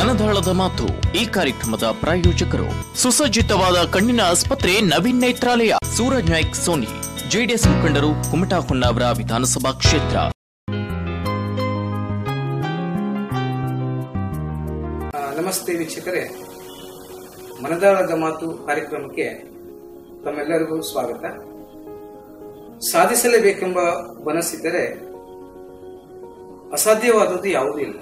ಮನದಾಳದ ಮಾತು ಈ ಕಾರ್ಯಕ್ರಮದ ಪ್ರಾಯೋಜಕರು ಸುಸಜ್ಜಿತವಾದ ಕಣ್ಣಿನ ಆಸ್ಪತ್ರೆ ನವೀನ್ ನೇತ್ರಾಲಯ ಸೂರಜ್ ನಾಯ್ಕ್ ಸೋನಿ ಜೆಡಿಎಸ್ ಮುಖಂಡರು ಕುಮಟಾ ಹೊನ್ನಾವರ ವಿಧಾನಸಭಾ ಕ್ಷೇತ್ರ ಆ, ನಮಸ್ತೆ ವೀಕ್ಷಕರೇ ಮನದಾಳದ ಮಾತು ಕಾರ್ಯಕ್ರಮಕ್ಕೆ ತಮ್ಮೆಲ್ಲರಿಗೂ ಸ್ವಾಗತ ಸಾಧಿಸಲೇಬೇಕೆಂಬ ಮನಸ್ಸಿದ್ದರೆ ಅಸಾಧ್ಯವಾದದ್ದು ಯಾವುದೂ ಇಲ್ಲ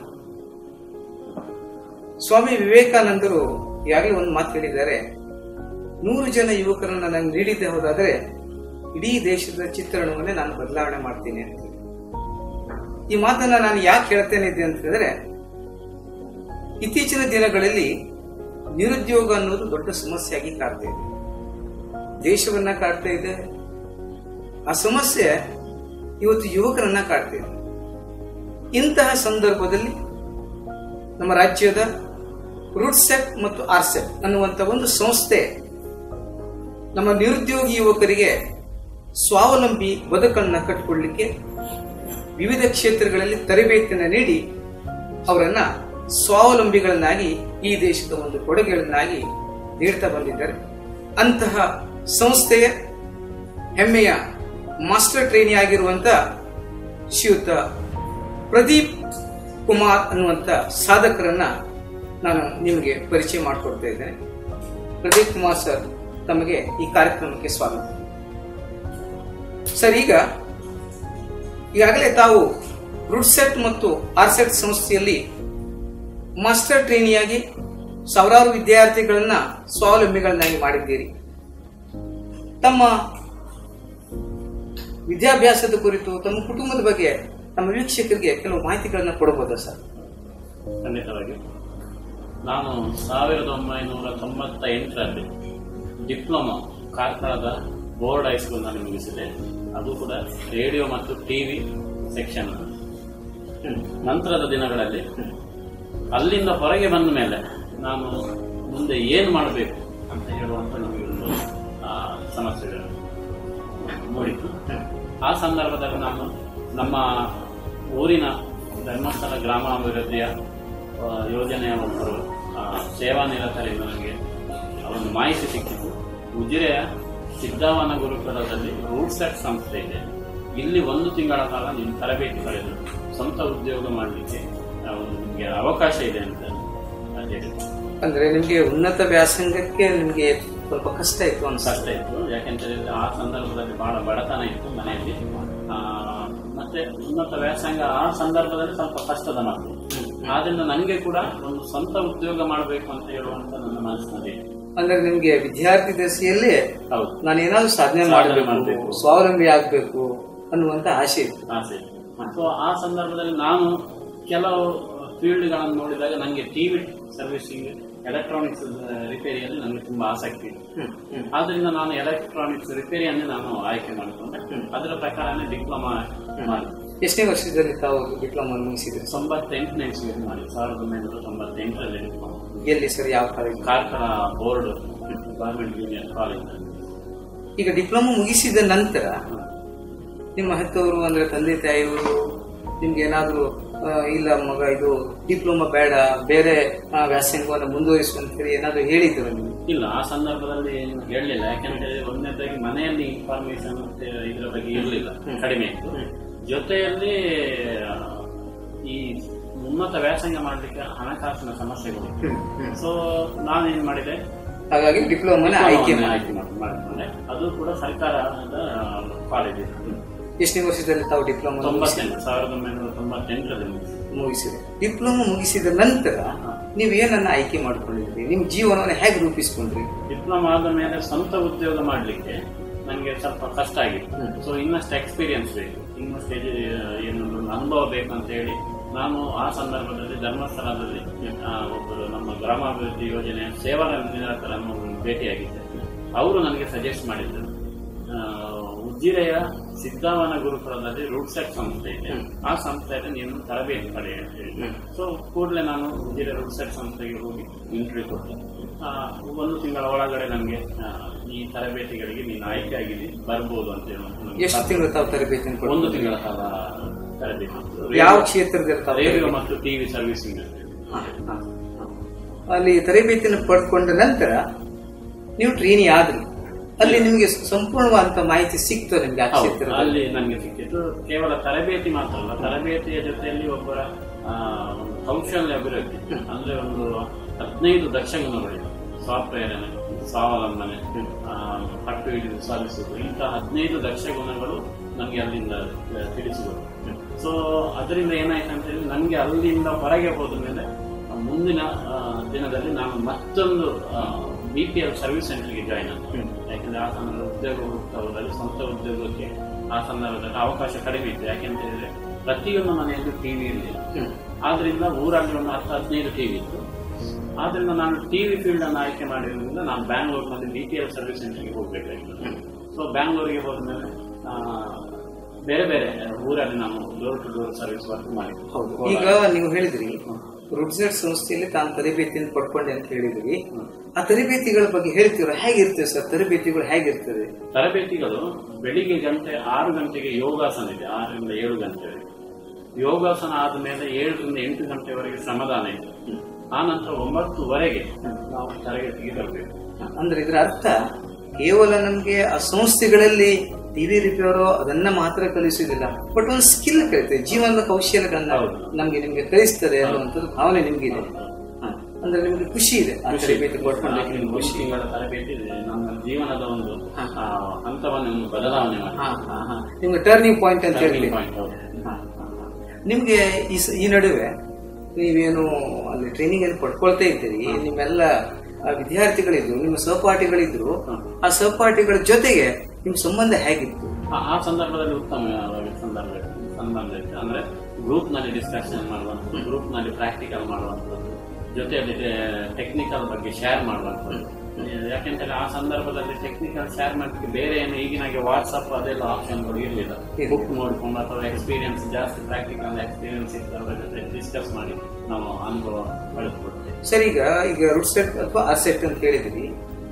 ಸ್ವಾಮಿ ವಿವೇಕಾನಂದರು ಈಗಾಗಲೇ ಒಂದು ಮಾತು ಹೇಳಿದ್ದಾರೆ ನೂರು ಜನ ಯುವಕರನ್ನ ನಾನು ನೀಡಿದ್ದೆ ಹೋದಾದರೆ ಇಡೀ ದೇಶದ ಚಿತ್ರಣವನ್ನೇ ನಾನು ಬದಲಾವಣೆ ಮಾಡ್ತೀನಿ ಅಂತ ಈ ಮಾತನ್ನ ನಾನು ಯಾಕೆ ಹೇಳ್ತೇನೆ ಇದೆ ಅಂತ ಹೇಳಿದ್ರೆ ಇತ್ತೀಚಿನ ದಿನಗಳಲ್ಲಿ ನಿರುದ್ಯೋಗ ಅನ್ನೋದು ದೊಡ್ಡ ಸಮಸ್ಯೆಯಾಗಿ ಕಾಡ್ತಾ ಇದೆ ದೇಶವನ್ನ ಕಾಡ್ತಾ ಇದೆ ಆ ಸಮಸ್ಯೆ ಇವತ್ತು ಯುವಕರನ್ನ ಕಾಡ್ತಾ ಇದೆ ಇಂತಹ ಸಂದರ್ಭದಲ್ಲಿ ನಮ್ಮ ರಾಜ್ಯದ ರೂಟ್ಸೆಟ್ ಮತ್ತು ಆರ್ಸೆಟ್ ಅನ್ನುವಂತ ಒಂದು ಸಂಸ್ಥೆ ನಮ್ಮ ನಿರುದ್ಯೋಗಿ ಯುವಕರಿಗೆ ಸ್ವಾವಲಂಬಿ ಬದುಕನ್ನ ಕಟ್ಟಿಕೊಳ್ಳಿಕ್ಕೆ ವಿವಿಧ ಕ್ಷೇತ್ರಗಳಲ್ಲಿ ತರಬೇತಿಯನ್ನು ನೀಡಿ ಅವರನ್ನ ಸ್ವಾವಲಂಬಿಗಳನ್ನಾಗಿ ಈ ದೇಶದ ಒಂದು ಕೊಡುಗೆಗಳನ್ನಾಗಿ ನೀಡ್ತಾ ಬಂದಿದ್ದಾರೆ ಅಂತಹ ಸಂಸ್ಥೆಯ ಹೆಮ್ಮೆಯ ಮಾಸ್ಟರ್ ಟ್ರೈನಿ ಆಗಿರುವಂತ ಶ್ರೀಯುತ ಪ್ರದೀಪ್ ಕುಮಾರ್ ಅನ್ನುವಂತ ಸಾಧಕರನ್ನ ನಾನು ನಿಮಗೆ ಪರಿಚಯ ಮಾಡಿಕೊಡ್ತಾ ಇದ್ದೇನೆ ಪ್ರದೀಪ್ ಕುಮಾರ್ ಸರ್ ತಮಗೆ ಈ ಕಾರ್ಯಕ್ರಮಕ್ಕೆ ಸ್ವಾಗತ ಸರ್ ಈಗ ಈಗಾಗಲೇ ತಾವು ರೂಟ್ಸೆಟ್ ಮತ್ತು ಆರ್ಸೆಟ್ ಸಂಸ್ಥೆಯಲ್ಲಿ ಮಾಸ್ಟರ್ ಟ್ರೈನಿಯಾಗಿ ಸಾವಿರಾರು ವಿದ್ಯಾರ್ಥಿಗಳನ್ನ ಸ್ವಾವಲಂಬಿಗಳನ್ನಾಗಿ ಮಾಡಿದ್ದೀರಿ ತಮ್ಮ ವಿದ್ಯಾಭ್ಯಾಸದ ಕುರಿತು ತಮ್ಮ ಕುಟುಂಬದ ಬಗ್ಗೆ ನಮ್ಮ ವೀಕ್ಷಕರಿಗೆ ಕೆಲವು ಮಾಹಿತಿಗಳನ್ನ ಕೊಡಬಹುದಾ ಸರ್ ಖಂಡಿತವಾಗಿ ನಾನು ಸಾವಿರದ ಒಂಬೈನೂರ ತೊಂಬತ್ತ ಎಂಟರಲ್ಲಿ ಡಿಪ್ಲೊಮಾ ಕಾರ್ಕಳದ ಬೋರ್ಡ್ ಹೈಸ್ಕೂಲ್ನಲ್ಲಿ ಮುಗಿಸಿದೆ ಅದು ಕೂಡ ರೇಡಿಯೋ ಮತ್ತು ಟಿವಿ ಸೆಕ್ಷನ್ ನಂತರದ ದಿನಗಳಲ್ಲಿ ಅಲ್ಲಿಂದ ಹೊರಗೆ ಬಂದ ಮೇಲೆ ನಾನು ಮುಂದೆ ಏನು ಮಾಡಬೇಕು ಅಂತ ಹೇಳುವಂತ ನಮಗೆ ಒಂದು ಆ, ಸಮಸ್ಯೆಗಳು ಮೂಡಿತು ಆ ಸಂದರ್ಭದಲ್ಲಿ ನಾನು ನಮ್ಮ ಊರಿನ ಧರ್ಮಸ್ಥಳ ಗ್ರಾಮಾಭಿವೃದ್ಧಿಯ ಆ, ಯೋಜನೆಯ ಒಬ್ಬರು ಆ, ಸೇವಾ ನಿರತರಿಂದ ನನಗೆ ಒಂದು ಮಾಹಿತಿ ಸಿಕ್ಕಿತು ಉಜಿರೆಯ ಸಿದ್ಧಾವನ ಗುರುಕುಲದಲ್ಲಿ ರೂಟ್ ಸೆಟ್ ಸಂಸ್ಥೆ ಇದೆ ಇಲ್ಲಿ ಒಂದು ತಿಂಗಳ ಕಾಲ ನೀವು ತರಬೇತಿ ಪಡೆದು ಸ್ವಂತ ಉದ್ಯೋಗ ಮಾಡಲಿಕ್ಕೆ ಆ, ಒಂದು ನಿಮಗೆ ಅವಕಾಶ ಇದೆ ಅಂತ ಹೇಳಿದ್ರು ಅಂದ್ರೆ ನಿಮ್ಗೆ ಉನ್ನತ ವ್ಯಾಸಂಗಕ್ಕೆ ನಿಮ್ಗೆ ಸ್ವಲ್ಪ ಕಷ್ಟ ಇತ್ತು ಅನ್ಸ ಕಷ್ಟ ಇತ್ತು ಯಾಕೆಂತ ಹೇಳಿದ್ರೆ ಆ ಸಂದರ್ಭದಲ್ಲಿ ಬಹಳ ಬಡತನ ಇತ್ತು ಮನೆಯಲ್ಲಿ ಆ, ಮತ್ತೆ ಉನ್ನತ ವ್ಯಾಸಂಗ ಆ ಸಂದರ್ಭದಲ್ಲಿ ಸ್ವಲ್ಪ ಕಷ್ಟದ ಮಾತು ಆದ್ರಿಂದ ನನಗೆ ಕೂಡ ಒಂದು ಸ್ವಂತ ಉದ್ಯೋಗ ಮಾಡಬೇಕು ಅಂತ ಹೇಳುವಂತ ನನ್ನ ಮನಸ್ಸಿನಲ್ಲಿ ಇದೆ. ಅಂದ್ರೆ ನಿಮ್ಗೆ ವಿದ್ಯಾರ್ಥಿ ದಶೆಯಲ್ಲಿ ಹೌದು ನಾನು ಏನಾದ್ರು ಸಾಧನೆ ಸಾಧನೆ ಮಾಡಬೇಕು ಮಾಡ್ಬೇಕು. ಸ್ವಾವಲಂಬಿ ಆಗ್ಬೇಕು ಅನ್ನುವಂತ ಆಸೆ ಇತ್ತು ಆಸೆ ಸೊ ಆ ಸಂದರ್ಭದಲ್ಲಿ ನಾನು ಕೆಲವು ಫೀಲ್ಡ್ಗಳನ್ನು ನೋಡಿದಾಗ ನನಗೆ ಟಿವಿ ಸರ್ವಿಸಿಂಗ್ ಎಲೆಕ್ಟ್ರಾನಿಕ್ಸ್ ರಿಪೇರಿಯಲ್ಲಿ ನನಗೆ ತುಂಬಾ ಆಸಕ್ತಿ ಇದೆ ಹ್ಮ್, ಹ್ಮ್. ಆದ್ರಿಂದ ನಾನು ಎಲೆಕ್ಟ್ರಾನಿಕ್ಸ್ ರಿಪೇರಿಯನ್ನೇ ನಾನು ಆಯ್ಕೆ ಮಾಡಿಕೊಂಡೆ ಅದರ ಪ್ರಕಾರನೇ ಡಿಪ್ಲೊಮಾ ಮಾಡಿದೆ ಎಷ್ಟನೇ ವರ್ಷದಲ್ಲಿ ತಾವು ಡಿಪ್ಲೊಮಾ ಮುಗಿಸಿದ್ರಿ ತೊಂಬತ್ತೆಂಟನೇ ಇಸ್ವಿ ಮಾಡಿ ಸಾವಿರದ ಒಂಬೈನೂರ ತೊಂಬತ್ತೆಂಟರಲ್ಲಿ ಡಿಪ್ಲೊಮಾ ಎಲ್ಲಿ ಸರ್ ಯಾವ college Karkala board government junior college ಈಗ ಡಿಪ್ಲೊಮಾ ಮುಗಿಸಿದ ನಂತರ ನಿಮ್ಮ ಹೆತ್ತವರು ಅಂದ್ರೆ ತಂದೆ ತಾಯಿಯವರು ನಿಮ್ಗೆ ಏನಾದ್ರು ಆ, ಇಲ್ಲ ಮಗ ಇದು ಡಿಪ್ಲೊಮಾ ಬೇಡ ಬೇರೆ ಆ, ವ್ಯಾಸಂಗವನ್ನು ಮುಂದುವರಿಸು ಅಂತ ಹೇಳಿ ಏನಾದ್ರು ಹೇಳಿದ್ರು ನಿಮ್ಗೆ ಇಲ್ಲ ಆ ಸಂದರ್ಭದಲ್ಲಿ ಏನು ಹೇಳಲಿಲ್ಲ ಯಾಕಂದ್ರೆ ಒಂದನೇದಾಗಿ ಮನೆಯಲ್ಲಿ ಇನ್ಫಾರ್ಮೇಶನ್ ಮತ್ತೆ ಇದರ ಬಗ್ಗೆ ಇರಲಿಲ್ಲ ಕಡಿಮೆ ಇತ್ತು ಜೊತೆಯಲ್ಲಿ ಆ, ಈ ಉನ್ನತ ವ್ಯಾಸಂಗ ಮಾಡಲಿಕ್ಕೆ ಹಣಕಾಸಿನ ಸಮಸ್ಯೆಗಳು ಸೊ ನಾನೇನ್ ಮಾಡಿದೆ ಹಾಗಾಗಿ ಡಿಪ್ಲೊಮಾನ ಆಯ್ಕೆ ಡಿಪ್ಲೊಮಾವನ್ನೇ ಮಾಡಿ ಆಯ್ಕೆ ಮಾಡ್- ಮಾಡಿಕೊಂಡೆ ಅದು ಕೂಡ ಸರ್ಕಾರದ ಕಾಲೇಜ್ ಎಷ್ಟನೇ ವರ್ಷದಲ್ಲಿ ತಾವು ಡಿಪ್ಲೊಮಾ ತೊಂಬತ್ತೆಂಟು ಸಾವಿರದ ಒಂಬೈನೂರ ತೊಂಬತ್ತೆಂಟರಲ್ಲಿ ಮುಗಿಸಿದೆ. ಮುಗಿಸಿದ್ರಿ ಡಿಪ್ಲೊಮಾ ಮುಗಿಸಿದ ನಂತರ ನೀವು ಏನನ್ನ ಆಯ್ಕೆ ಮಾಡ್ಕೊಂಡಿದ್ರಿ ನಿಮ್ ಜೀವನವನ್ನು ಹೇಗೆ ರೂಪಿಸ್ಕೊಂಡ್ರಿ ಡಿಪ್ಲೊಮಾ ಆದ ಮೇಲೆ ಸ್ವಂತ ಉದ್ಯೋಗ ಮಾಡಲಿಕ್ಕೆ ನನಗೆ ಸ್ವಲ್ಪ ಕಷ್ಟ ಆಗಿತ್ತು ಸೊ ಇನ್ನಷ್ಟು ಎಕ್ಸ್ಪೀರಿಯನ್ಸ್ ಬೇಕು ಇನ್ನಷ್ಟು ಎಜು- ಏನು ಒಂದು ಅನುಭವ ಬೇಕು ಅಂತ ಹೇಳಿ ನಾನು ಆ ಸಂದರ್ಭದಲ್ಲಿ ಧರ್ಮಸ್ಥಳದಲ್ಲಿ ಆ, ಒಬ್ಬರು ನಮ್ಮ ಗ್ರಾಮಾಭಿವೃದ್ಧಿ ಯೋಜನೆಯ ಸೇವಾ ನಿರತರನ್ನು ಭೇಟಿಯಾಗಿದ್ದೆ ಅವರು ನನಗೆ ಸಜೆಸ್ಟ್ ಮಾಡಿದ್ದರು ಆ, ಉಜಿರೆಯ ಸಿದ್ಧಾವನ ಗುರುಕುಲದಲ್ಲಿ ರೂಟ್ ಸೆಟ್ ಸಂಸ್ಥೆ ಇದೆ ಆ ಸಂಸ್ಥೆಯಲ್ಲಿ ನೀನು ತರಬೇತಿ ಪಡೆಯ ಅಂತ ಹೇಳಿ ಸೊ ಕೂಡಲೇ ನಾನು ಉಜಿರೆ ರೂಟ್ ಸೆಟ್ ಸಂಸ್ಥೆಗೆ ಹೋಗಿ ಇಂಟರ್ವ್ಯೂ ಕೊಟ್ಟೆ ಆ, ಒಂದು ತಿಂಗಳ ಒಳಗಡೆ ನನಗೆ ಈ ತರಬೇತಿಗಳಿಗೆ ನೀನು ಆಯ್ಕೆ ಆಗಿದ್ದಿ ಬರ್ಬೋದು ಅಂತ ಹೇಳುವಂತ ನಮ್ಗೆ ಎಷ್ಟು ತಿಂಗಳು ತಾವು ತರಬೇತಿ ಒಂದು ತಿಂಗಳ ಕಾಲ ತರಬೇತಿ ಯಾವ ಕ್ಷೇತ್ರದಲ್ಲಿ ತಾವು ರೇಡಿಯೋ ಮತ್ತು ಟಿವಿ ಸರ್ವಿಸಿಂಗ್ ಹಾ, ಹಾ, ಹಾ. ಅಲ್ಲಿ ತರಬೇತಿಯನ್ನು ಪಡ್ಕೊಂಡ ನಂತರ ನೀವು ಟ್ರೈನಿ ಆದ್ರಿ ಅಲ್ಲಿ ನಿಮಗೆ ಸಂಪೂರ್ಣವಾದಂತ ಮಾಹಿತಿ ಸಿಕ್ತು ನಿಮ್ಗೆ ಆ ಹೌದು, ಕ್ಷೇತ್ರದ ಅಲ್ಲಿ ನನಗೆ ಸಿಕ್ಕಿದ್ದು ಕೇವಲ ತರಬೇತಿ ಮಾತ್ರ ಅಲ್ಲ ತರಬೇತಿಯ ಜೊತೆಯಲ್ಲಿ ಒಬ್ಬರ ಆ, ಒಂದು ಕೌಶಲ್ಯ ಅಭಿವೃದ್ಧಿ ಅಂದ್ರೆ ಒಂದು ಹದಿನೈದು ದಕ್ಷ ಗುಣಗಳಿವೆ ಸಾಫ್ಟ್ವೇರ್ ಸ್ವಾವಲಂಬನೆ ಆ, ಪಟ್ಟು ಹಿಡಿದು ಸಾಧಿಸುವುದು ಇಂತಹ ಹದಿನೈದು ದಕ್ಷ ಗುಣಗಳು ನನಗೆ ಅಲ್ಲಿಂದ ಆ, ತಿಳಿಸಿದರು ಸೊ ಅದರಿಂದ ಏನಾಯ್ತು ಅಂತ ಹೇಳಿ ನನಗೆ ಅಲ್ಲಿಂದ ಹೊರಗೆ ಹೋದ ಮೇಲೆ ಆ, ಮುಂದಿನ ಆ, ದಿನದಲ್ಲಿ ನಾನು ಮತ್ತೊಂದು ಬಿ ಪಿ ಎಲ್ ಸರ್ವಿಸ್ ಸೆಂಟರ್ಗೆ ಜಾಯ್ನ್ ಆದ ಯಾಕಂದ್ರೆ ಆ ಸಂದರ್ಭ ಉದ್ಯೋಗ ಹುಡುಕ್ತಾವದಲ್ಲಿ ಸ್ವಂತ ಉದ್ಯೋಗಕ್ಕೆ ಆ ಸಂದರ್ಭದಲ್ಲಿ ಅವಕಾಶ ಕಡಿಮೆ ಇತ್ತು ಯಾಕೆಂತ ಹೇಳಿದ್ರೆ ಪ್ರತಿಯೊಂದು ಮನೆಯಲ್ಲೂ ಟಿವಿ ಇರಲಿಲ್ಲ ಆದ್ರಿಂದ ಊರಲ್ಲಿ ಒಂದು ಹತ್ತು ಹದಿನೈದು ಟಿವಿ ಇತ್ತು ಆದ್ರಿಂದ ನಾನು ಟಿವಿ ಫೀಲ್ಡ್ ಅನ್ನು ಆಯ್ಕೆ ಮಾಡಿರೋದ್ರಿಂದ ನಾನು ಬ್ಯಾಂಗ್ಳೂರ್ನಲ್ಲಿ ಬಿ ಪಿ ಎಲ್ ಸರ್ವಿಸ್ ಸೆಂಟರ್ಗೆ ಹೋಗ್ಬೇಕಾಗಿತ್ತು ಸೊ ಬ್ಯಾಂಗ್ಳೂರಿಗೆ ಹೋದ್ಮೇಲೆ ಆ, ಬೇರೆ ಬೇರೆ ಊರಲ್ಲಿ ನಾನು door to door service work ಮಾಡಿದ್ದೆ ಹೌದು ಈಗ ನೀವು ಹೇಳಿದ್ರಿ ರುಡ್ಸೆಟ್ ಸಂಸ್ಥೆಯಲ್ಲಿ ತಾನು ತರಬೇತಿಯನ್ನು ಪಡ್ಕೊಂಡೆ ಅಂತ ಹೇಳಿದ್ರಿ ಆ ತರಬೇತಿಗಳ ಬಗ್ಗೆ ಹೇಳ್ತೀರಾ ಹೇಗಿರ್ತದೆ ಸರ್ ತರಬೇತಿಗಳು ಹೇಗಿರ್ತದೆ ತರಬೇತಿಗಳು ಬೆಳಿಗ್ಗೆ ಗಂಟೆ ಆರು ಗಂಟೆಗೆ ಯೋಗಾಸನ ಇದೆ ಆರರಿಂದ ಏಳು ಗಂಟೆವರೆಗೆ ಯೋಗಾಸನ ಆದ್ಮೇಲೆ ಏಳರಿಂದ ಎಂಟು ಗಂಟೆವರೆಗೆ ಶ್ರಮದಾನ ಇದೆ ಆ ನಂತರ ಒಂಬತ್ತುವರೆಗೆ ನಾವು ತರಗತಿಗೆ ಬರಬೇಕು ಅಂದ್ರೆ ಇದರ ಅರ್ಥ ಕೇವಲ ನಮ್ಗೆ ಆ ಸಂಸ್ಥೆಗಳಲ್ಲಿ ಟಿವಿ ರಿಪೇರೋ ಅದನ್ನ ಮಾತ್ರ ಕಲಿಸುವುದಿಲ್ಲ ಬಟ್ ಒಂದು ಸ್ಕಿಲ್ ಕಲಿತದೆ ಜೀವನದ ಕೌಶಲ್ಯಗಳನ್ನ ಹೌದು. ನಮ್ಗೆ ನಿಮ್ಗೆ ಕಲಿಸ್ತದೆ ಅನ್ನುವಂಥದ್ದು ಭಾವನೆ ನಿಮ್ಗೆ ಇದೆ ಹ. ಅಂದ್ರೆ ನಿಮ್ಗೆ ಖುಷಿ ಇದೆ ಆ ತರಬೇತಿ ಪಡ್ಕೊಂಡಕ್ಕೆ ನಿಮ್ಗೆ ಒಂದು ಖುಷಿ ತಿಂಗಳ ತರಬೇತಿ ಇದೆ. ನಮ್ಮ ಜೀವನದ ಒಂದು ಆ, ಹಂತವನ್ನು ಒಂದು ಬದಲಾವಣೆ ಮಾಡಿ ಹಾ, ಹಾ, ಹಾ. ನಿಮ್ಗೆ ಟರ್ನಿಂಗ್ ಪಾಯಿಂಟ್ ಅಂತ ಹೇಳಿ Turning point, ಹೌದು. ನಿಮ್ಗೆ ಈ ಸ- ಈ ನಡುವೆ ನೀವೇನು ಅಲ್ಲಿ ಟ್ರೈನಿಂಗ್ ಅಲ್ಲಿ ಪಡ್ಕೊಳ್ತಾ ಇದ್ದೀರಿ ನಿಮ್ಮೆಲ್ಲ ಆ, ವಿದ್ಯಾರ್ಥಿಗಳಿದ್ರು ನಿಮ್ಮ ಸಹಪಾಠಿಗಳಿದ್ರು ಆ ಸಹಪಾಠಿಗಳ ಜೊತೆಗೆ ನಿಮ್ ಸಂಬಂಧ ಹೇಗಿತ್ತು ಆ- ಆ ಸಂದರ್ಭದಲ್ಲಿ ಉತ್ತಮ ಸಂದರ್ಭ ಸಂಬಂಧ ಇತ್ತು ಅಂದ್ರೆ ಗ್ರೂಪ್ ನಲ್ಲಿ ಡಿಸ್ಕಷನ್ ಮಾಡುವಂಥದ್ದು ಗ್ರೂಪ್ ನಲ್ಲಿ ಪ್ರಾಕ್ಟಿಕಲ್ ಮಾಡುವಂಥದ್ದು ಜೊತೆಯಲ್ಲಿ ಟೆಕ್ನಿಕಲ್ ಬಗ್ಗೆ ಶೇರ್ ಮಾಡುವಂಥದ್ದು ಯಾಕೆಂತಂದ್ರೆ ಆ ಸಂದರ್ಭದಲ್ಲಿ ಟೆಕ್ನಿಕಲ್ ಶೇರ್ ಮಾಡಲಿಕ್ಕೆ ಬೇರೆ ಏನು ಈಗಿನಾಗೆ ವಾಟ್ಸಪ್ ಅದೆಲ್ಲ ಆಪ್ಷನ್ಗಳು ಇರಲಿಲ್ಲ ಬುಕ್ ನೋಡ್ಕೊಂಡು ಅಥವಾ ಎಕ್ಸ್ಪೀರಿಯನ್ಸ್ ಜಾಸ್ತಿ ಪ್ರಾಕ್ಟಿಕಲ್ ಎಕ್ಸ್ಪೀರಿಯನ್ಸ್ ಇದ್ದವರ ಜೊತೆ ಡಿಸ್ಕಸ್ ಮಾಡಿ ನಾವು ಅನುಭವ ಬೆಳೆಸ್ಕೊಡ್ತೇವೆ ಸರ್ ಈಗ ಈಗ ರೂಟ್ ಸೆಟ್ ಅಥವಾ ಅಸೆಟ್ ಅಂತ ಹೇಳಿದ್ರಿ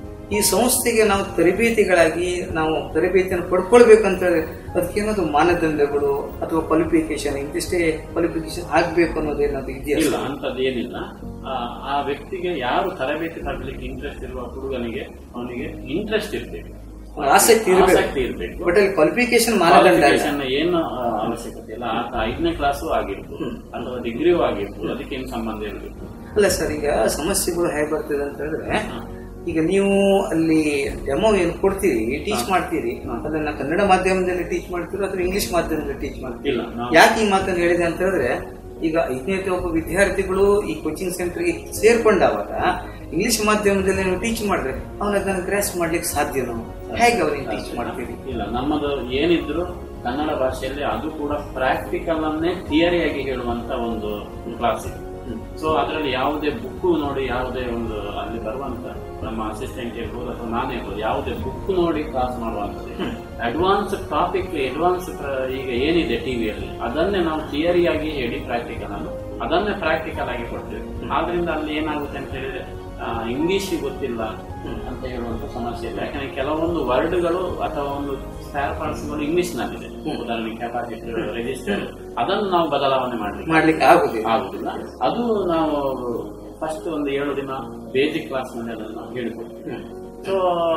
ಈ ಸಂಸ್ಥೆಗೆ ನಾವು ತರಬೇತಿಗಳಾಗಿ ನಾವು ತರಬೇತಿಯನ್ನು ಪಡ್ಕೊಳ್ಬೇಕಂತ ಅದಕ್ಕೇನಾದ್ರು ಮಾನದಂಡಗಳು ಅಥವಾ ಕ್ವಾಲಿಫಿಕೇಶನ್ ಇಂತಿಷ್ಟೇ ಕ್ವಾಲಿಫಿಕೇಶನ್ ಆಗ್ಬೇಕು ಅನ್ನೋದು ಏನಾದ್ರು ಇದೆಯಾ ಇಲ್ಲ ಅಂತದ್ದು ಏನಿಲ್ಲ ಆ, ಆ ವ್ಯಕ್ತಿಗೆ ಯಾರು ತರಬೇತಿ ಪಡಲಿಕ್ಕೆ ಇಂಟ್ರೆಸ್ಟ್ ಇರುವ ಹುಡುಗನಿಗೆ ಅವನಿಗೆ ಇಂಟ್ರೆಸ್ಟ್ ಇರ್ಬೇಕು ಆಸಕ್ತಿ ಇರ್ಬೇಕು. ಆಸಕ್ತಿ ಇರ್ಬೇಕು ಬಟ್ ಅಲ್ಲಿ ಕ್ವಾಲಿಫಿಕೇಶನ್ ಮಾನದಂಡ ಇಲ್ಲ. Qualification ಏನು ಆ, ಅವಶ್ಯಕತೆ ಇಲ್ಲ ಆತ ಐದನೇ ಕ್ಲಾಸು ಆಗಿರ್ಬೋದು ಅಥವಾ ಡಿಗ್ರಿಯೂ ಆಗಿರ್ಬೋದು ಅದಕ್ಕೇನು ಸಂಬಂಧ ಇರಬೇಕು ಅಲ್ಲ ಸರ್ ಈಗ ಸಮಸ್ಯೆಗಳು ಹೇಗೆ ಬರ್ತದೆ ಅಂತ ಹೇಳಿದ್ರೆ ಈಗ ನೀವು ಅಲ್ಲಿ ಡೆಮೋ ಏನು ಕೊಡ್ತೀರಿ ಟೀಚ್ ಮಾಡ್ತೀರಿ ಅದನ್ನ ಕನ್ನಡ ಮಾಧ್ಯಮದಲ್ಲಿ ಟೀಚ್ ಮಾಡ್ತೀರೋ ಅಥವಾ ಇಂಗ್ಲಿಷ್ ಮಾಧ್ಯಮದಲ್ಲಿ ಟೀಚ್ ಮಾಡ್ತೀರಿ ಇಲ್ಲ ನಾವು ಯಾಕೆ ಈ ಮಾತನ್ನು ಹೇಳಿದೆ ಅಂತ ಹೇಳಿದ್ರೆ ಈಗ ಐದನೇ ಒಬ್ಬ ವಿದ್ಯಾರ್ಥಿಗಳು ಈ ಕೋಚಿಂಗ್ ಸೆಂಟರ್ಗೆ ಸೇರ್ಕೊಂಡಾಗ ಇಂಗ್ಲಿಷ್ ಮಾಧ್ಯಮದಲ್ಲಿ ನೀವು ಟೀಚ್ ಮಾಡಿದ್ರೆ ಅವನ ಅದನ್ನು ಗ್ರಾಸ್ ಮಾಡ್ಲಿಕ್ಕೆ ಸಾಧ್ಯನೋ ಹೇಗೆ ಅವನಿಗೆ ಟೀಚ್ ಮಾಡ್ತೀರಿ ಇಲ್ಲ ನಮ್ಮದು ಏನಿದ್ರು ಕನ್ನಡ ಭಾಷೆಯಲ್ಲಿ ಅದು ಕೂಡ ಪ್ರಾಕ್ಟಿಕಲ್ ಅನ್ನೇ ಥಿಯರಿಯಾಗಿ ಹೇಳುವಂತ ಒಂದು ಕ್ಲಾಸ್ ಇದೆ ಸೊ ಅದರಲ್ಲಿ ಯಾವುದೇ ಬುಕ್ ನೋಡಿ ಯಾವುದೇ ಒಂದು ಅಲ್ಲಿ ಬರುವಂತ ನಮ್ಮ ಅಸಿಸ್ಟೆಂಟ್ ಇರ್ಬೋದು ಅಥವಾ ನಾನೇ ಇರ್ಬೋದು ಯಾವುದೇ ಬುಕ್ ನೋಡಿ ಕ್ಲಾಸ್ ಮಾಡುವಂಥದ್ದು ಅಡ್ವಾನ್ಸ್ ಟಾಪಿಕ್ ಅಡ್ವಾನ್ಸ್ ಈಗ ಏನಿದೆ ಟಿವಿಯಲ್ಲಿ ಅದನ್ನೇ ನಾವು ಥಿಯರಿಯಾಗಿ ಹೇಳಿ ಪ್ರಾಕ್ಟಿಕಲ್ ಅನ್ನು ಅದನ್ನೇ ಪ್ರಾಕ್ಟಿಕಲ್ ಆಗಿ ಕೊಡ್ತೇವೆ ಆದ್ರಿಂದ ಅಲ್ಲಿ ಏನಾಗುತ್ತೆ ಅಂತ ಹೇಳಿದ್ರೆ ಇಂಗ್ಲಿಷ್ ಗೊತ್ತಿಲ್ಲ ಅಂತ ಹೇಳುವಂತ ಸಮಸ್ಯೆ ಇಲ್ಲ ಯಾಕಂದ್ರೆ ಕೆಲವೊಂದು ವರ್ಡ್ಗಳು ಅಥವಾ ಒಂದು ಸ್ಪೇರ್ ಪಾರ್ಟ್ಸ್ಗಳು ಇಂಗ್ಲಿಷ್ ನಲ್ಲಿದೆ ಉದಾಹರಣೆ ಕೆಪಾಸಿಟರ್ ರೆಜಿಸ್ಟರ್ ಅದನ್ನು ನಾವು ಬದಲಾವಣೆ ಮಾಡಲಿಕ್ಕೆ ಮಾಡ್ಲಿಕ್ಕೆ ಆಗುದಿಲ್ಲ ಆಗುದಿಲ್ಲ ಅದು ನಾವು ಫಸ್ಟ್ ಒಂದು ಏಳು ದಿನ ಬೇಸಿಕ್ ಕ್ಲಾಸ್ ನಲ್ಲಿ ಅದನ್ನು ನಾವು ಹೇಳಿಕೊಡ್ತೀವಿ ಸೊ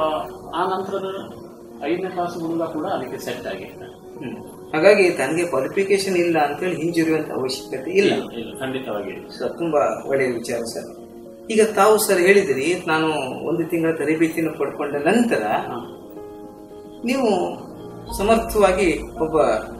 ಆ ನಂತರದ ಐದನೇ ಕ್ಲಾಸ್ ಹುಡುಗ ಕೂಡ ಅದಕ್ಕೆ ಸೆಟ್ ಆಗಿರ್ತಾನೆ ಹ್ಮ್. ಹಾಗಾಗಿ ತನಗೆ ಕ್ವಾಲಿಫಿಕೇಶನ್ ಇಲ್ಲ ಅಂತೇಳಿ ಹಿಂಜರಿಯುವಂತ ಅವಶ್ಯಕತೆ ಇಲ್ಲ ಇಲ್ಲ ಖಂಡಿತವಾಗಿ ಸರ್ ತುಂಬಾ ಒಳ್ಳೆಯ ವಿಚಾರ ಸರ್ ಈಗ ತಾವು ಸರ್ ಹೇಳಿದಿರಿ ನಾನು ಒಂದು ತಿಂಗಳ ತರಬೇತಿಯನ್ನು ಪಡ್ಕೊಂಡ ನಂತರ ನೀವು ಸಮರ್ಥವಾಗಿ ಒಬ್ಬ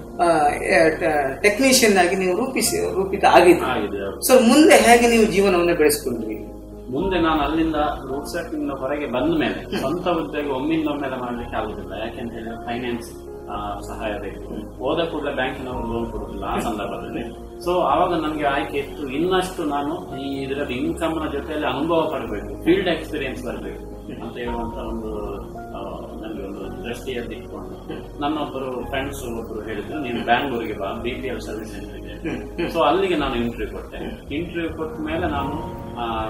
ಟೆಕ್ನಿಷಿಯನ್ ಆಗಿ ನೀವು ರೂಪಿಸಿ ರೂಪಿತ ಆಗಿದ್ರಿ ಆಗಿದೆ ಹೌದು. ಸರ್ ಮುಂದೆ ಹೇಗೆ ನೀವು ಜೀವನವನ್ನು ಬೆಳೆಸ್ಕೊಂಡ್ರಿ ಮುಂದೆ ನಾನು ಅಲ್ಲಿಂದ ರೂಟ್ ಇಂದ ಹೊರಗೆ ಬಂದ ಮೇಲೆ ಸ್ವಂತ ಉದ್ಯೋಗ ಒಮ್ಮಿಂದ ಒಮ್ಮೆಲೆ ಮಾಡ್ಲಿಕ್ಕೆ ಆಗುದಿಲ್ಲ ಯಾಕೆಂತ ಹೇಳಿದ್ರೆ ಫೈನಾನ್ಸ್ ಸಹಾಯ ಬೇಕು ಹೋದ ಕೂಡಲೇ ಬ್ಯಾಂಕಿನವರು ಲೋನ್ ಕೊಡುದಿಲ್ಲ ಆ ಸಂದರ್ಭದಲ್ಲಿ ಸೊ ಆವಾಗ ನನಗೆ ಆಯ್ಕೆ ಇತ್ತು ಇನ್ನಷ್ಟು ನಾನು ಈ ಇದರಲ್ಲಿ ಇನ್ಕಮ್ ನ ಜೊತೆಯಲ್ಲಿ ಅನುಭವ ಪಡಬೇಕು ಫೀಲ್ಡ್ ಎಕ್ಸ್ಪೀರಿಯನ್ಸ್ ಬರಬೇಕು ಅಂತ ಹೇಳುವಂತ ಒಂದು ಆ, ನನಗೆ ಒಂದು ದೃಷ್ಟಿಯಲ್ಲಿ ಇಟ್ಕೊಂಡು ನನ್ನೊಬ್ಬರು ಫ್ರೆಂಡ್ಸ್ ಒಬ್ಬರು ಹೇಳಿದ್ರು ನೀನು ಬ್ಯಾಂಗ್ಳೂರಿಗೆ ಬಾ B P L service center ಇದೆ ಸೊ ಅಲ್ಲಿಗೆ ನಾನು ಇಂಟರ್ವ್ಯೂ ಕೊಟ್ಟೆ ಇಂಟರ್ವ್ಯೂ ಕೊಟ್ಟ ಮೇಲೆ ನಾನು ಆ,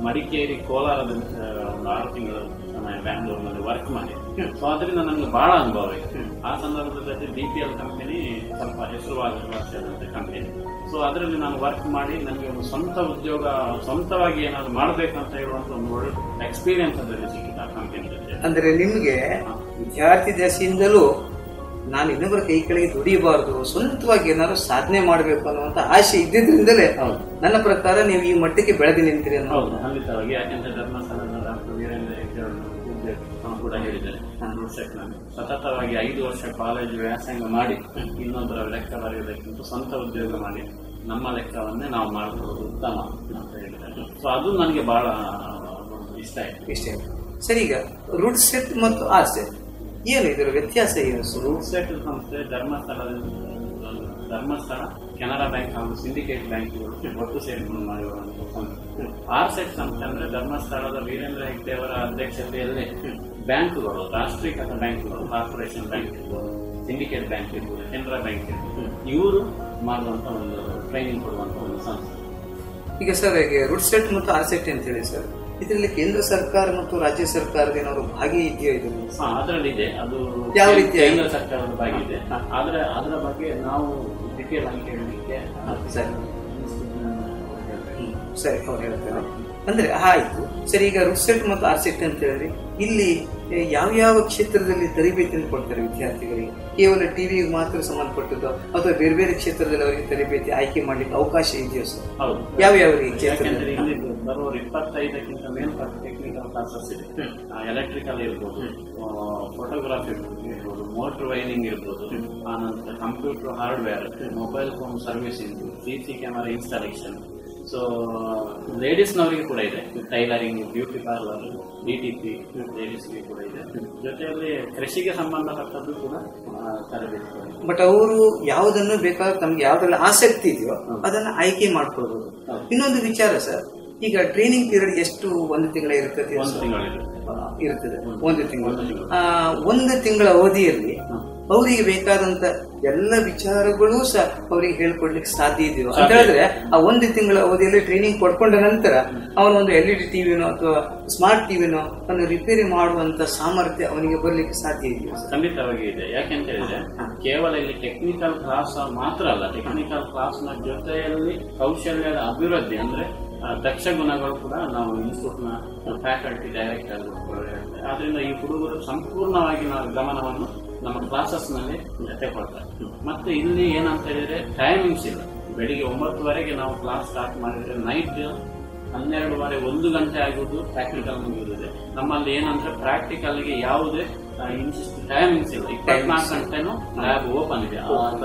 ಮಡಿಕೇರಿ ಕೋಲಾರದ ಆ, ಒಂದು ಆರು ತಿಂಗಳು ಸಮಯ ಬ್ಯಾಂಗ್ಳೂರ್ನಲ್ಲಿ ವರ್ಕ್ ಮಾಡಿ ಸೊ ಅದರಿಂದ ನನಗೆ ಬಹಳ ಅನುಭವ ಇದೆ ಆ ಸಂದರ್ಭದಲ್ಲಿ ಬಿ ಪಿ ಎಲ್ ಕಂಪನಿ ಸ್ವಲ್ಪ ಹೆಸರುವಾದ ಕಂಪನಿ ಸೊ ಅದರಲ್ಲಿ ನಾನು ವರ್ಕ್ ಮಾಡಿ ನನಗೆ ಒಂದು ಸ್ವಂತ ಉದ್ಯೋಗ ಸ್ವಂತವಾಗಿ ಏನಾದ್ರು ಮಾಡಬೇಕು ಅಂತ ಹೇಳುವಂತ ಒಂದು ಒಳ್ಳೆ ಎಕ್ಸ್ಪೀರಿಯನ್ಸ್ ಅದರಲ್ಲಿ ಸಿಕ್ಕಿತ್ತು ಆ ಕಂಪನಿ ಜೊತೆ ಅಂದ್ರೆ ನಿಮ್ಗೆ ವಿದ್ಯಾರ್ಥಿ ದಶೆಯಿಂದಲೂ ನಾನು ಇನ್ನೊಬ್ಬರ ಕೈ ಕೆಳಗೆ ದುಡಿಯಬಾರದು ಸ್ವಂತವಾಗಿ ಏನಾದ್ರು ಸಾಧನೆ ಮಾಡಬೇಕು ಅನ್ನುವಂತ ಆಸೆ ಇದ್ದಿದ್ರಿಂದಲೇ ಹೌದು. ನನ್ನ ಪ್ರಕಾರ ನೀವು ಈ ಮಟ್ಟಕ್ಕೆ ಬೆಳೆದು ನಿಂತಿರಿ ಅನ್ನೋ ಹೌದು ಖಂಡಿತವಾಗಿ ಯಾಕೆಂದ್ರೆ ಧರ್ಮಸ್ಥಳದ ಡಾಕ್ಟರ್ ವೀರೇಂದ್ರ ಹೆಗ್ಡೆ ಅವರು ಕೂಡ ಹೇಳಿದ್ದಾರೆ ನಾನು ಸತತವಾಗಿ ಐದು ವರ್ಷ ಕಾಲೇಜು ವ್ಯಾಸಂಗ ಮಾಡಿ ಇನ್ನೊಬ್ಬರ ಲೆಕ್ಕ ಬರೆಯುವುದಕ್ಕಿಂತ ಸ್ವಂತ ಉದ್ಯೋಗ ಮಾಡಿ ನಮ್ಮ ಲೆಕ್ಕವನ್ನೇ ನಾವು ಮಾಡ್ಕೊಳ್ಳೋದು ಉತ್ತಮ ಅಂತ ಹೇಳಿದ್ದಾರೆ ಸೊ ಅದು ನನಗೆ ಬಹಳ ಒಂದು ಇಷ್ಟ ಆಯ್ತು ಇಷ್ಟೇ ಸರಿ ಈಗ ರೂಟ್ ಸೆಟ್ ಮತ್ತು ಆರ್ ಸೆಟ್ ಏನು ಇದರ ವ್ಯತ್ಯಾಸ ಏನು ಸರ್ ರೂಟ್ ಸೆಟ್ ಸಂಸ್ಥೆ ಧರ್ಮಸ್ಥಳ ಧರ್ಮಸ್ಥಳ ಕೆನರಾ ಬ್ಯಾಂಕ್ ಹಾಗೂ ಸಿಂಡಿಕೇಟ್ ಬ್ಯಾಂಕ್ಗಳು ಒಟ್ಟು ಸೇರಿಕೊಂಡು ಮಾಡಿರುವಂತಹ ಸಂಸ್ಥೆ ಆರ್ ಸೆಟ್ ಸಂಸ್ಥೆ ಅಂದ್ರೆ ಧರ್ಮಸ್ಥಳದ ವೀರೇಂದ್ರ ಹೆಗ್ಡೆ ಅವರ ಅಧ್ಯಕ್ಷತೆಯಲ್ಲಿ ಬ್ಯಾಂಕ್ಗಳು ರಾಷ್ಟ್ರೀಕೃತ ಬ್ಯಾಂಕ್ಗಳು ಕಾರ್ಪೊರೇಷನ್ ಬ್ಯಾಂಕ್ ಇರ್ಬೋದು ಸಿಂಡಿಕೇಟ್ ಬ್ಯಾಂಕ್ ಇರ್ಬೋದು ಕೆನರಾ ಬ್ಯಾಂಕ್ ಇರ್ಬೋದು ಇವರು ಮಾಡುವಂತ ಒಂದು ಟ್ರೈನಿಂಗ್ ಕೊಡುವಂತ ಒಂದು ಸಂಸ್ಥೆ ಈಗ ಸರ್ ಈಗ ರೂಟ್ ಸೆಟ್ ಮತ್ತು ಆರ್ ಸೆಟ್ ಅಂತ ಹೇಳಿ ಸರ್ ಇದರಲ್ಲಿ ಕೇಂದ್ರ ಸರ್ಕಾರ ಮತ್ತು ರಾಜ್ಯ ಸರ್ಕಾರದ ಏನಾದ್ರು ಭಾಗಿ ಇದೆಯಾ ಇದರಲ್ಲಿ ಹಾ ಅದರಲ್ಲಿ ಇದೆ ಅದು ಯಾವ ರೀತಿಯ- ಕೇಂದ್ರ ಸರ್ಕಾರದ ಬಗ್ಗೆ ಇದೆ ಆದ್ರೆ ಅದರ ಬಗ್ಗೆ ನಾವು ಡಿಟೇಲ್ ಆಗಿ ಹೇಳಲಿಕ್ಕೆ ಸರಿ. ಸರಿ ಅವ್ರು ಹೇಳ್ತಾರೆ ಅಂದ್ರೆ ಆಯ್ತು ಸರಿ ಈಗ ರುಸೆಟ್ ಮತ್ತು ಆರ್ಸೆಟ್ ಅಂತ ಹೇಳಿದ್ರೆ ಇಲ್ಲಿ ಎ, ಯಾವ ಯಾವ ಕ್ಷೇತ್ರದಲ್ಲಿ ತರಬೇತಿಯನ್ನು ಕೊಡ್ತಾರೆ ವಿದ್ಯಾರ್ಥಿಗಳಿಗೆ ಕೇವಲ ಟಿವಿಗೆ ಮಾತ್ರ ಸಂಬಂಧಪಟ್ಟದ್ದು ಅಥವಾ ಬೇರೆ ಬೇರೆ ಕ್ಷೇತ್ರದಲ್ಲಿ ಅವರಿಗೆ ತರಬೇತಿ ಆಯ್ಕೆ ಮಾಡ್ಲಿಕ್ಕೆ ಅವಕಾಶ ಇದೆಯೋ ಸರ್ ಹೌದು ಯಾವ ಯಾವ ರೀತಿ ಯಾಕೆಂದ್ರೆ ಇಲ್ಲಿ ಬರುವವರು ಇಪ್ಪತ್ತೈದಕ್ಕಿಂತ ಮೇಲ್ಪಟ್ಟ ಟೆಕ್ನಿಕಲ್ ಕ್ಲಾಸಸ್ ಇದೆ ಎಲೆಕ್ಟ್ರಿಕಲ್ ಇರ್ಬೋದು ಫೋಟೋಗ್ರಾಫಿ ಇರ್ಬೋದು ಮೋಟರ್ ವೈರಿಂಗ್ ಇರ್ಬೋದು ಆನಂತರ computer hardware mobile phone servicing C C camera installation so ಲೇಡೀಸ್ನವರಿಗೆ ಕೂಡ ಇದೆ tailoring beauty parlour D T P ಲೇಡೀಸ್ಗೆ ಕೂಡ ಇದೆ ಜೊತೆಯಲ್ಲಿ ಕೃಷಿಗೆ ಸಂಬಂಧಪಟ್ಟದ್ದು ಕೂಡ ಆ, ತರಬೇತಿ ಕೂಡ ಇದೆ. ಬಟ್ ಅವರು ಯಾವುದನ್ನು ಬೇಕಾದ್ರೆ ತಮ್ಗೆ ಯಾವ್ದ್ರಲ್ಲಿ ಆಸಕ್ತಿ ಇದೆಯೋ ಅದನ್ನ ಆಯ್ಕೆ ಮಾಡ್ಕೊಳ್ಬಹುದು ಹೌದು. ಇನ್ನೊಂದು ವಿಚಾರ ಸರ್ ಈಗ ಟ್ರೈನಿಂಗ್ ಪೀರಿಯಡ್ ಎಷ್ಟು ಒಂದು ತಿಂಗಳ ಇರ್ತದೆ ಒಂದು ತಿಂಗಳಿರುತ್ತೆ ಇರ್ತದೆ ಒಂದು ತಿಂಗಳು ಒಂದು ತಿಂಗಳು. ಆ, ಒಂದು ತಿಂಗಳ ಅವಧಿಯಲ್ಲಿ ಹ್ಮ್. ಅವರಿಗೆ ಬೇಕಾದಂತ ಎಲ್ಲ ವಿಚಾರಗಳೂ ಸಹ ಅವರಿಗೆ ಹೇಳ್ಕೊಡ್ಲಿಕ್ಕೆ ಸಾಧ್ಯ ಇದೆಯೋ ಅಂತ ಸಾಧ್ಯ. ಹೇಳಿದ್ರೆ ಆ ಒಂದು ತಿಂಗಳ ಅವಧಿಯಲ್ಲಿ ಟ್ರೈನಿಂಗ್ ಪಡ್ಕೊಂಡ ನಂತರ ಅವನು ಒಂದು ಎಲ್ ಇ ಡಿ ಟಿವಿನೋ ಅಥವಾ ಸ್ಮಾರ್ಟ್ ಟಿವಿನೋ ಅನ್ನು ರಿಪೇರಿ ಮಾಡುವಂತ ಸಾಮರ್ಥ್ಯ ಅವನಿಗೆ ಬರ್ಲಿಕ್ಕೆ ಸಾಧ್ಯ ಇದೆಯೋ ಸರ್ ಖಂಡಿತವಾಗಿ ಇದೆ ಯಾಕೆಂತ ಹೇಳಿದ್ರೆ ಕೇವಲ ಇಲ್ಲಿ ಟೆಕ್ನಿಕಲ್ ಕ್ಲಾಸ್ ಮಾತ್ರ ಅಲ್ಲ ಟೆಕ್ನಿಕಲ್ ಕ್ಲಾಸ್ ನ ಜೊತೆಯಲ್ಲಿ ಕೌಶಲ್ಯದ ಅಭಿವೃದ್ಧಿ ಅಂದ್ರೆ ಆ, ದಕ್ಷ ಗುಣಗಳು ಕೂಡ ನಾವು ಇನ್ಸ್ಟಿಟ್ಯೂಟ್ ನ ಫ್ಯಾಕಲ್ಟಿ ಡೈರೆಕ್ಟರ್ ಆದ್ರಿಂದ ಈ ಹುಡುಗರು ಸಂಪೂರ್ಣವಾಗಿ ನಾವು ಗಮನವನ್ನು ನಮ್ಮ ಕ್ಲಾಸಸ್ ನಲ್ಲಿ ತಗೊಳ್ತಾರೆ ಮತ್ತೆ ಇಲ್ಲಿ ಏನಂತ ಹೇಳಿದ್ರೆ ಟೈಮಿಂಗ್ಸ್ ಇಲ್ಲ ಬೆಳಿಗ್ಗೆ ಒಂಬತ್ತುವರೆಗೆ ನಾವು ಕ್ಲಾಸ್ ಸ್ಟಾರ್ಟ್ ಮಾಡಿದ್ರೆ ನೈಟ್ ಹನ್ನೆರಡುವರೆ ಒಂದು ಗಂಟೆ ಆಗುವುದು ಪ್ರಾಕ್ಟಿಕಲ್ ಮುಗಿಯುತ್ತದೆ ನಮ್ಮಲ್ಲಿ ಏನಂದ್ರೆ ಪ್ರಾಕ್ಟಿಕಲ್ ಗೆ ಯಾವುದೇ ಟೈಮಿಂಗ್ಸ್ ಇಲ್ಲ ಇಪ್ಪತ್ನಾಲ್ಕು ಗಂಟೆನೂ ಲ್ಯಾಬ್ ಓಪನ್ ಇದೆ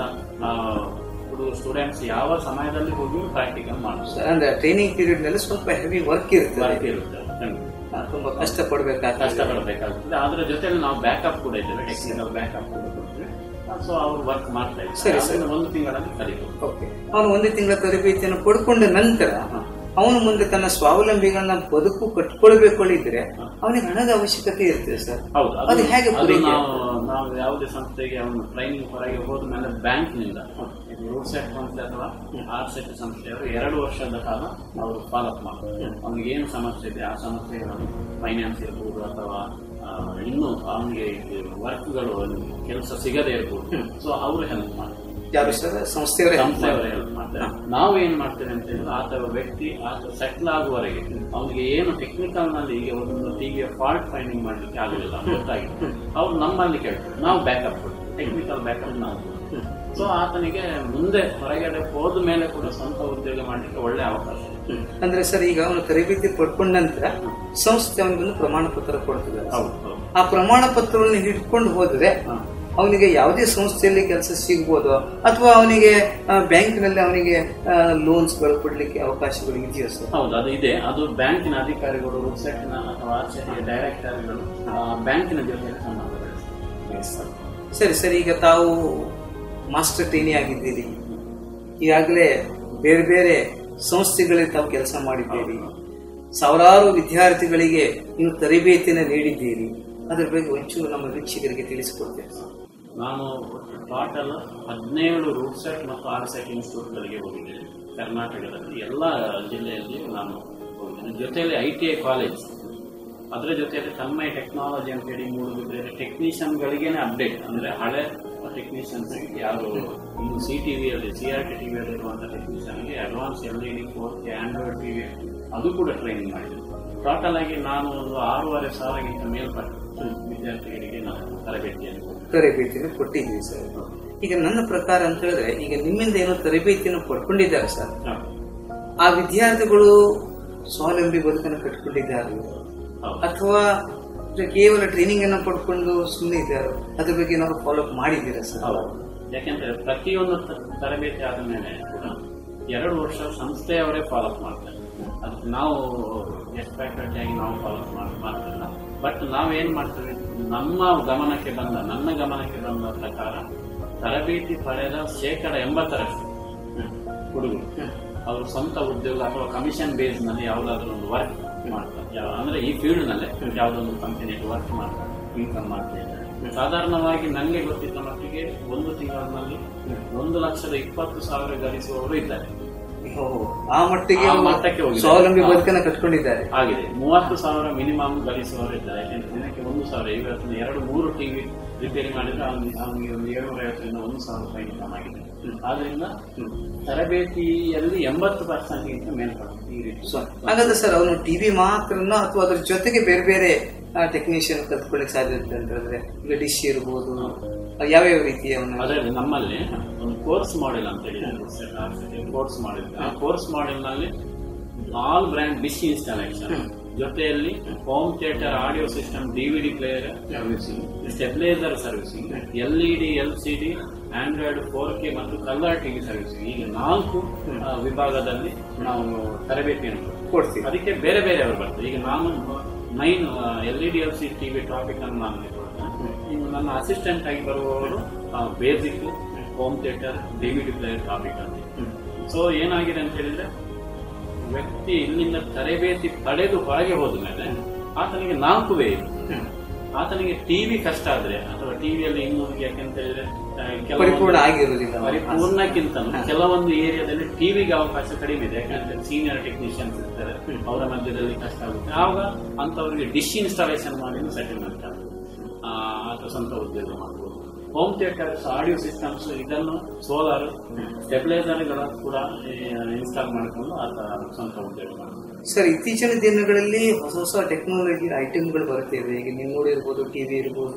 ಹುಡುಗರು ಸ್ಟೂಡೆಂಟ್ಸ್ ಯಾವ ಸಮಯದಲ್ಲಿ ಹೋಗಿ ಪ್ರಾಕ್ಟಿಕಲ್ ಮಾಡ್ತಾರೆ ಸರ್, ಅಂದ್ರೆ ಟ್ರೈನಿಂಗ್ ಪೀರಿಯಡ್ ನಲ್ಲಿ ಸ್ವಲ್ಪ ಹೆವಿ ವರ್ಕ್ ಇರ್ತದೆ ವರ್ಕ್ ಇರುತ್ತೆ ಖಂಡಿತ. ಆ, ತುಂಬಾ ಕಷ್ಟ ಪಡ್ಬೇಕಾಗ್ತದೆ ಕಷ್ಟಪಡಬೇಕಾಗ್ತದೆ ಅದ್ರ ಜೊತೆಲಿ ನಾವು ಬ್ಯಾಕಪ್ ಕೂಡ ಇದ್ದೇವೆ ಟೆಕ್ನಿಕಲ್ ಬ್ಯಾಕಪ್ ಕೂಡ ಕೊಡ್ತೀವಿ ಸೊ ಅವ್ರು ವರ್ಕ್ ಮಾಡ್ತಾ ಸರಿ, ಇದ್ದಾರೆ ಸರಿ. ಅದನ್ನ ಒಂದು ತಿಂಗಳಲ್ಲಿ ಕಲಿಬಹುದು ಓಕೆ ಅವನು ಒಂದು ತಿಂಗಳ ತರಬೇತಿಯನ್ನು ಪಡ್ಕೊಂಡ ನಂತರ ಅವನು ಮುಂದೆ ತನ್ನ ಸ್ವಾವಲಂಬಿಗಳನ್ನ ಬದುಕು ಕಟ್ಕೊಳ್ಬೇಕೊಳ್ಳಿದ್ರೆ ಅವನಿಗೆ ಹಣದ ಅವಶ್ಯಕತೆ ಇರ್ತದೆ ಸರ್ ಹೌದು ಅದು ಹೇಗೆ ಅದು ಪೂರೈಕೆ ನಾವು ನಾವು ಯಾವುದೇ ಸಂಸ್ಥೆಗೆ ಅವನು ಟ್ರೈನಿಂಗ್ ಹೊರಗೆ ಹೋದ ಮೇಲೆ ಬ್ಯಾಂಕ್ ನಿಂದ ರೂಟ್ ಸೆಟ್ ಸಂಸ್ಥೆ ಅಥವಾ ಆರ್ ಸೆಟ್ ಸಂಸ್ಥೆಯವರು ಎರಡು ವರ್ಷದ ಕಾಲ ಅವರು ಫಾಲೋಅಪ್ ಮಾಡ್ತಾರೆ ಅವನಿಗೆ ಏನು ಸಮಸ್ಯೆ ಇದೆ ಆ ಸಮಸ್ಯೆಗಳನ್ನು ಫೈನಾನ್ಸ್ ಇರ್ಬೋದು ಅಥವಾ ಆ, ಇನ್ನು ಅವನಿಗೆ ವರ್ಕ್ಗಳು ಕೆಲಸ ಸಿಗದೇ ಇರ್ಬೋದು ಸೊ ಅವರು ಹೆಲ್ಪ್ ಮಾಡ್ತಾರೆ ಯಾರು ಸರ್ ಸಂಸ್ಥೆಯವರೇ ಸಂಸ್ಥೆಯವರು ಹೆಲ್ಪ್ ಮಾಡ್ತಾರೆ ನಾವು ಏನ್ ಮಾಡ್ತೇವೆ ಅಂತ ಹೇಳಿದ್ರೆ ಆತ ವ್ಯಕ್ತಿ ಆತ ಸೆಟ್ಲ್ ಆಗುವವರೆಗೆ ಅವನಿಗೆ ಏನು ಟೆಕ್ನಿಕಲ್ ನಲ್ಲಿ ಈಗ ಒಂದು ಟಿವಿಯ ಫಾಲ್ಟ್ ಫೈಂಡಿಂಗ್ ಮಾಡ್ಲಿಕ್ಕೆ ಆಗಲಿಲ್ಲ ಗೊತ್ತಾಗಿದೆ ಅವ್ರು ನಮ್ಮಲ್ಲಿ ಕೇಳ್ತಾರೆ ನಾವು ಬ್ಯಾಕಪ್ ಕೊಡ್ತೀವಿ ಟೆಕ್ನಿಕಲ್ ಬ್ಯಾಕಪ್ ನಾವು ಸೊ ಆತನಿಗೆ ಮುಂದೆ ಹೊರಗಡೆ ಹೋದ ಮೇಲೆ ಕೂಡ ಸ್ವಂತ ಉದ್ಯೋಗ ಮಾಡ್ಲಿಕ್ಕೆ ಒಳ್ಳೆ ಅವಕಾಶ ಇದೆ. ಅಂದ್ರೆ ಸರ್ ಈಗ ಅವನು ತರಬೇತಿ ಪಡ್ಕೊಂಡ ನಂತರ ಸಂಸ್ಥೆ ಅವನಿಗೊಂದು ಪ್ರಮಾಣ ಪತ್ರ ಕೊಡ್ತದೆ ಹೌದು ಹೌದು ಆ ಪ್ರಮಾಣ ಪತ್ರವನ್ನು ಹಿಡ್ಕೊಂಡು ಹೋದ್ರೆ ಹಾ. ಅವನಿಗೆ ಯಾವುದೇ ಸಂಸ್ಥೆಯಲ್ಲಿ ಕೆಲಸ ಸಿಗ್ಬೋದು ಅಥವಾ ಅವನಿಗೆ ಬ್ಯಾಂಕ್ನಲ್ಲಿ ಅವನಿಗೆ ಲೋನ್ಸ್ಗಳು ಕೊಡ್ಲಿಕ್ಕೆ ಅವಕಾಶಗಳು ಇದೆಯೋ ಸರ್ ಹೌದು ಅದು ಇದೆ ಅದು ಬ್ಯಾಂಕಿನ ಅಧಿಕಾರಿಗಳು ರುಕ್ಸೆಟ್ನ ಅಥವಾ ಆರ್ಸೆಟ್ನ ಡೈರೆಕ್ಟರ್ಗಳು ಬ್ಯಾಂಕಿನ ಜೊತೆ ಸಂಬಂಧ ಬೆಳೆಸ್ತಾರೆ ಸರಿ ಸರಿ ಈಗ ತಾವು ಮಾಸ್ಟರ್ ಟ್ರೈನಿ ಆಗಿದ್ದೀರಿ ಈಗಾಗಲೇ ಬೇರೆ ಬೇರೆ ಸಂಸ್ಥೆಗಳಲ್ಲಿ ತಾವು ಕೆಲಸ ಮಾಡಿದ್ದೀರಿ ಸಾವಿರಾರು ವಿದ್ಯಾರ್ಥಿಗಳಿಗೆ ನೀವು ತರಬೇತಿಯನ್ನು ನೀಡಿದ್ದೀರಿ ಅದರ ಬಗ್ಗೆ ಒಂಚೂರು ನಮ್ಮ ವೀಕ್ಷಕರಿಗೆ ತಿಳಿಸಿಕೊಡ್ತೇವೆ ನಾನು ಟೋಟಲ್ ಹದಿನೇಳು ರೂಟ್ ಸೆಟ್ ಮತ್ತು ಆರ್ ಸೆಟ್ ಇನ್ಸ್ಟಿಟ್ಯೂಟ್ಗಳಿಗೆ ಹೋಗಿದ್ದೇನೆ ಕರ್ನಾಟಕದಲ್ಲಿ ಎಲ್ಲ ಜಿಲ್ಲೆಯಲ್ಲಿ ನಾನು ಹೋಗಿದ್ದೇನೆ ಮಾಡಿದ್ದೇನೆ ಜೊತೆಯಲ್ಲಿ ಐ ಟಿ ಐ ಕಾಲೇಜ್ ಅದರ ಜೊತೆಯಲ್ಲಿ ತನ್ಮಯ ಟೆಕ್ನಾಲಜಿ ಅಂತ ಹೇಳಿ ಮೂಡುಬಿದ್ರೆ ಟೆಕ್ನಿಷಿಯನ್ಗಳಿಗೇನೆ ಅಪ್ಡೇಟ್ ಅಂದ್ರೆ ಹಳೆ ಟೆಕ್ನಿಷಿಯನ್ಸ್ ಯಾರು ಇನ್ನು ಸಿ ಟಿವಿಯಲ್ಲಿ ಸಿ ಆರ್ ಟಿ ಟಿವಿಯಲ್ಲಿ ಇರುವಂತಹ ಟೆಕ್ನಿಷಿಯನ್ಗೆ advance L E D four K Android TV ಅದು ಕೂಡ ಟ್ರೈನಿಂಗ್ ಮಾಡಿದೆ ಟೋಟಲ್ ಆಗಿ ನಾನು ಒಂದು ಆರೂವರೆ ಸಾವಿರಕ್ಕಿಂತ ಮೇಲ್ಪಟ್ಟು ವಿದ್ಯಾರ್ಥಿಗಳಿಗೆ ನಾನು ತರಬೇತಿಯನ್ನು ಕೊಟ್ಟೆ. ತರಬೇತಿಯನ್ನು ಕೊಟ್ಟಿದ್ದೀವಿ ಸರ್ ಈಗ ನನ್ನ ಪ್ರಕಾರ ಅಂತ ಹೇಳಿದ್ರೆ ಈಗ ನಿಮ್ಮಿಂದ ಏನೋ ತರಬೇತಿಯನ್ನು ಪಡ್ಕೊಂಡಿದ್ದಾರೆ ಸರ್ ಹ. ಆ ವಿದ್ಯಾರ್ಥಿಗಳು ಸ್ವಾವಲಂಬಿ ಬದುಕನ್ನು ಕಟ್ಕೊಂಡಿದ್ದಾರೆ ಹೌದು. ಅಥವಾ ಇದು ಕೇವಲ ಟ್ರೈನಿಂಗ್ ಅನ್ನು ಪಡ್ಕೊಂಡು ಸುಮ್ಮನೆ ಇದ್ದಾರೆ ಅದ್ರ ಬಗ್ಗೆ ನಾವು ಫಾಲೋ ಅಪ್ ಮಾಡಿದ್ದೀರಾ ಸರ್ ಹೌದು ಯಾಕೆಂದ್ರೆ ಪ್ರತಿಯೊಂದು ತ- ತರಬೇತಿ ಆದ ಮೇಲೆ ಕೂಡ ಎರಡು ವರ್ಷ ಸಂಸ್ಥೆಯವರೇ ಫಾಲೋ ಅಪ್ ಮಾಡ್ತಾರೆ ಅದಕ್ಕೆ ನಾವು ಎಷ್ಟು ಫ್ಯಾಕಲ್ಟಿ ಆಗಿ ನಾವು ಫಾಲೋ ಅಪ್ ಮಾಡ್ತಿಲ್ಲ ಬಟ್ ನಾವೇನ್ ಮಾಡ್ತೇವೆ ನಮ್ಮ ಗಮನಕ್ಕೆ ಬಂದ ನನ್ನ ಗಮನಕ್ಕೆ ಬಂದ ಪ್ರಕಾರ ತರಬೇತಿ ಪಡೆದ ಶೇಕಡ ಎಂಬತ್ತರಷ್ಟು ಹುಡುಗರು ಅವರು ಸ್ವಂತ ಉದ್ಯೋಗ ಅಥವಾ ಕಮಿಷನ್ ಬೇಸ್ ನಲ್ಲಿ ಯಾವುದಾದ್ರೂ ಒಂದು ವರ್ಕ್ ಮಾಡ್ತಾರೆ ಯಾವ- ಅಂದ್ರೆ ಈ ಫೀಲ್ಡ್ ನಲ್ಲೇ ಯಾವುದೊಂದು ಕಂಪನಿಯಲ್ಲಿ ವರ್ಕ್ ಮಾಡ್ತಾರೆ ಇನ್ಕಮ್ ಮಾಡ್ತಾ ಇದ್ದಾರೆ ಸಾಧಾರಣವಾಗಿ ನನಗೆ ಗೊತ್ತಿದ್ದ ಮಟ್ಟಿಗೆ ಒಂದು ತಿಂಗಳಿನಲ್ಲಿ ಒಂದು ಲಕ್ಷದ ಇಪ್ಪತ್ತು ಸಾವಿರ ಗಳಿಸುವವರು ಇದ್ದಾರೆ ಓ, ಆ ಮಟ್ಟಿಗೆ ಆ ಅವರು ಮಟ್ಟಕ್ಕೆ ಹೋಗಿದೆ. ಸ್ವಾವಲಂಬಿ ಹಾ. ಬದುಕನ್ನು ಕಟ್ಕೊಂಡಿದ್ದಾರೆ ಆಗಿದೆ ಮೂವತ್ತು ಸಾವಿರ ಮಿನಿಮಮ್ ಗಳಿಸುವವರು ಇದ್ದಾರೆ ಯಾಕೆಂದ್ರೆ ದಿನಕ್ಕೆ ಒಂದು ಸಾವಿರ ಇವತ್ತು ಎರಡು ಮೂರು ಟಿವಿ ರಿಪೇರಿ ಮಾಡಿದ್ರೆ ಅವನಿಗೆ ಅವನಿಗೆ ಒಂದು ಏಳ್ನೂರ ಐವತ್ತರಿಂದ ಒಂದು ಸಾವಿರ ರೂಪಾಯಿ ಇನ್ಕಮ್ ಆಗಿದೆ ಆದ್ರಿಂದ ತರಬೇತಿಯಲ್ಲಿ ಎಂಬತ್ತು ಪರ್ಸೆಂಟ್ಗಿಂತ ಮೇಲ್ಪಡುತ್ತೆ ಈ ರೀತಿ ಸೊ, ಹಾಗಾದ್ರೆ ಸರ್ ಅವನು ಟಿವಿ ಮಾತ್ರನ ಅಥವಾ ಅದ್ರ ಜೊತೆಗೆ ಬೇರೆ ಬೇರೆ ಟೆಕ್ನಿಷಿಯನ್ ಕಲ್ತ್ಕೊಳ್ಳಿಕ್ಕೆ ಸಾಧ್ಯತೆ ಅಂತ ಹೇಳಿದ್ರೆ ಈಗ ಡಿಶ್ ಇರ್ಬೋದು ಯಾವ್ಯಾವ ರೀತಿಯ ಅವನು ಅದರಲ್ಲಿ ನಮ್ಮಲ್ಲಿ ಒಂದು ಕೋರ್ಸ್ ಮಾಡೆಲ್ ಅಂತ ಹೇಳಿ ಕೋರ್ಸ್ ಮಾಡೆಲ್ ಆ ಕೋರ್ಸ್ ಮಾಡೆಲ್ ನಲ್ಲಿ ಆಲ್ ಬ್ರ್ಯಾಂಡ್ ಡಿಶ್ ಇನ್ಸ್ಟಾಲೇಷನ್ ಜೊತೆಯಲ್ಲಿ home theatre audio system DVD player servicing stabiliser servicing L E D L C D Android four K ಮತ್ತು ಕಲರ್ ಟಿವಿ ಸರ್ವಿಸಿಂಗ್ ಈಗ ನಾಲ್ಕು ಆ, ವಿಭಾಗದಲ್ಲಿ ನಾವು ತರಬೇತಿಯನ್ನು ಕೊಡ್ತೀವಿ. ಕೊಡ್ತೀವಿ ಅದಕ್ಕೆ ಬೇರೆ ಬೇರೆ ಅವರು ಬರ್ತಾರೆ ಈಗ ನಾನು nine L E D L C TV topic ಅನ್ನು ನಾನು ಇಟ್ಕೊಳ್ತೇನೆ ಇನ್ನು ನನ್ನ ಅಸಿಸ್ಟೆಂಟ್ ಆಗಿ ಬರುವವರು basic home theatre DVD player topic ಅಂತ ಸೊ ಏನಾಗಿದೆ ಅಂತ ಹೇಳಿದ್ರೆ ವ್ಯಕ್ತಿ ಇಲ್ಲಿಂದ ತರಬೇತಿ ಪಡೆದು ಹೊರಗೆ ಹೋದ ಮೇಲೆ ಆತನಿಗೆ ನಾಲ್ಕು ವೇ ಇದೆ ಆತನಿಗೆ ಟಿವಿ ಕಷ್ಟ ಆದ್ರೆ ಅಥವಾ ಟಿವಿಯಲ್ಲಿ ಇನ್ನು ಯಾಕೆಂತ ಹೇಳಿದ್ರೆ ಆ, ಕೆಲವೊಂದು- ಪರಿಪೂರ್ಣ ಆಗಿರುವುದಿಲ್ಲ ಪರಿಪೂರ್ಣಕ್ಕಿಂತ ಕೆಲವೊಂದು ಏರಿಯಾದಲ್ಲಿ ಟಿವಿಗೆ ಅವಕಾಶ ಕಡಿಮೆ ಇದೆ ಯಾಕಂದ್ರೆ ಸೀನಿಯರ್ ಟೆಕ್ನಿಷಿಯನ್ಸ್ ಇರ್ತಾರೆ ಅವರ ಮಧ್ಯದಲ್ಲಿ ಕಷ್ಟ ಆಗುತ್ತೆ ಆವಾಗ ಅಂತವರಿಗೆ ಡಿಶ್ ಇನ್ಸ್ಟಾಲೇಷನ್ ಮಾಡಿ ಸೆಟಲ್ಮೆಂಟ್ ಅಥವಾ ಸ್ವಂತ ಉದ್ಯೋಗ ಮಾಡಬಹುದು ಹೋಮ್ ಥಿಯೇಟರ್ಸ್ ಆಡಿಯೋ ಸಿಸ್ಟಮ್ಸ್ ಇದನ್ನು ಸೋಲಾರ್ ಸ್ಟೆಬಿಲೈಸರ್ಗಳ ಕೂಡ ಇನ್ಸ್ಟಾಲ್ ಮಾಡಿಕೊಂಡು ಆತ ಸ್ವಂತ ಉದ್ಯೋಗ ಮಾಡಬಹುದು ಸರ್ ಇತ್ತೀಚಿನ ದಿನಗಳಲ್ಲಿ ಹೊಸ ಹೊಸ ಟೆಕ್ನಾಲಜಿ ಐಟಮ್ಗಳು ಬರ್ತಿದೆ ಈಗ ನೀವು ನೋಡಿರ್ಬೋದು ಟಿವಿ ಇರ್ಬೋದು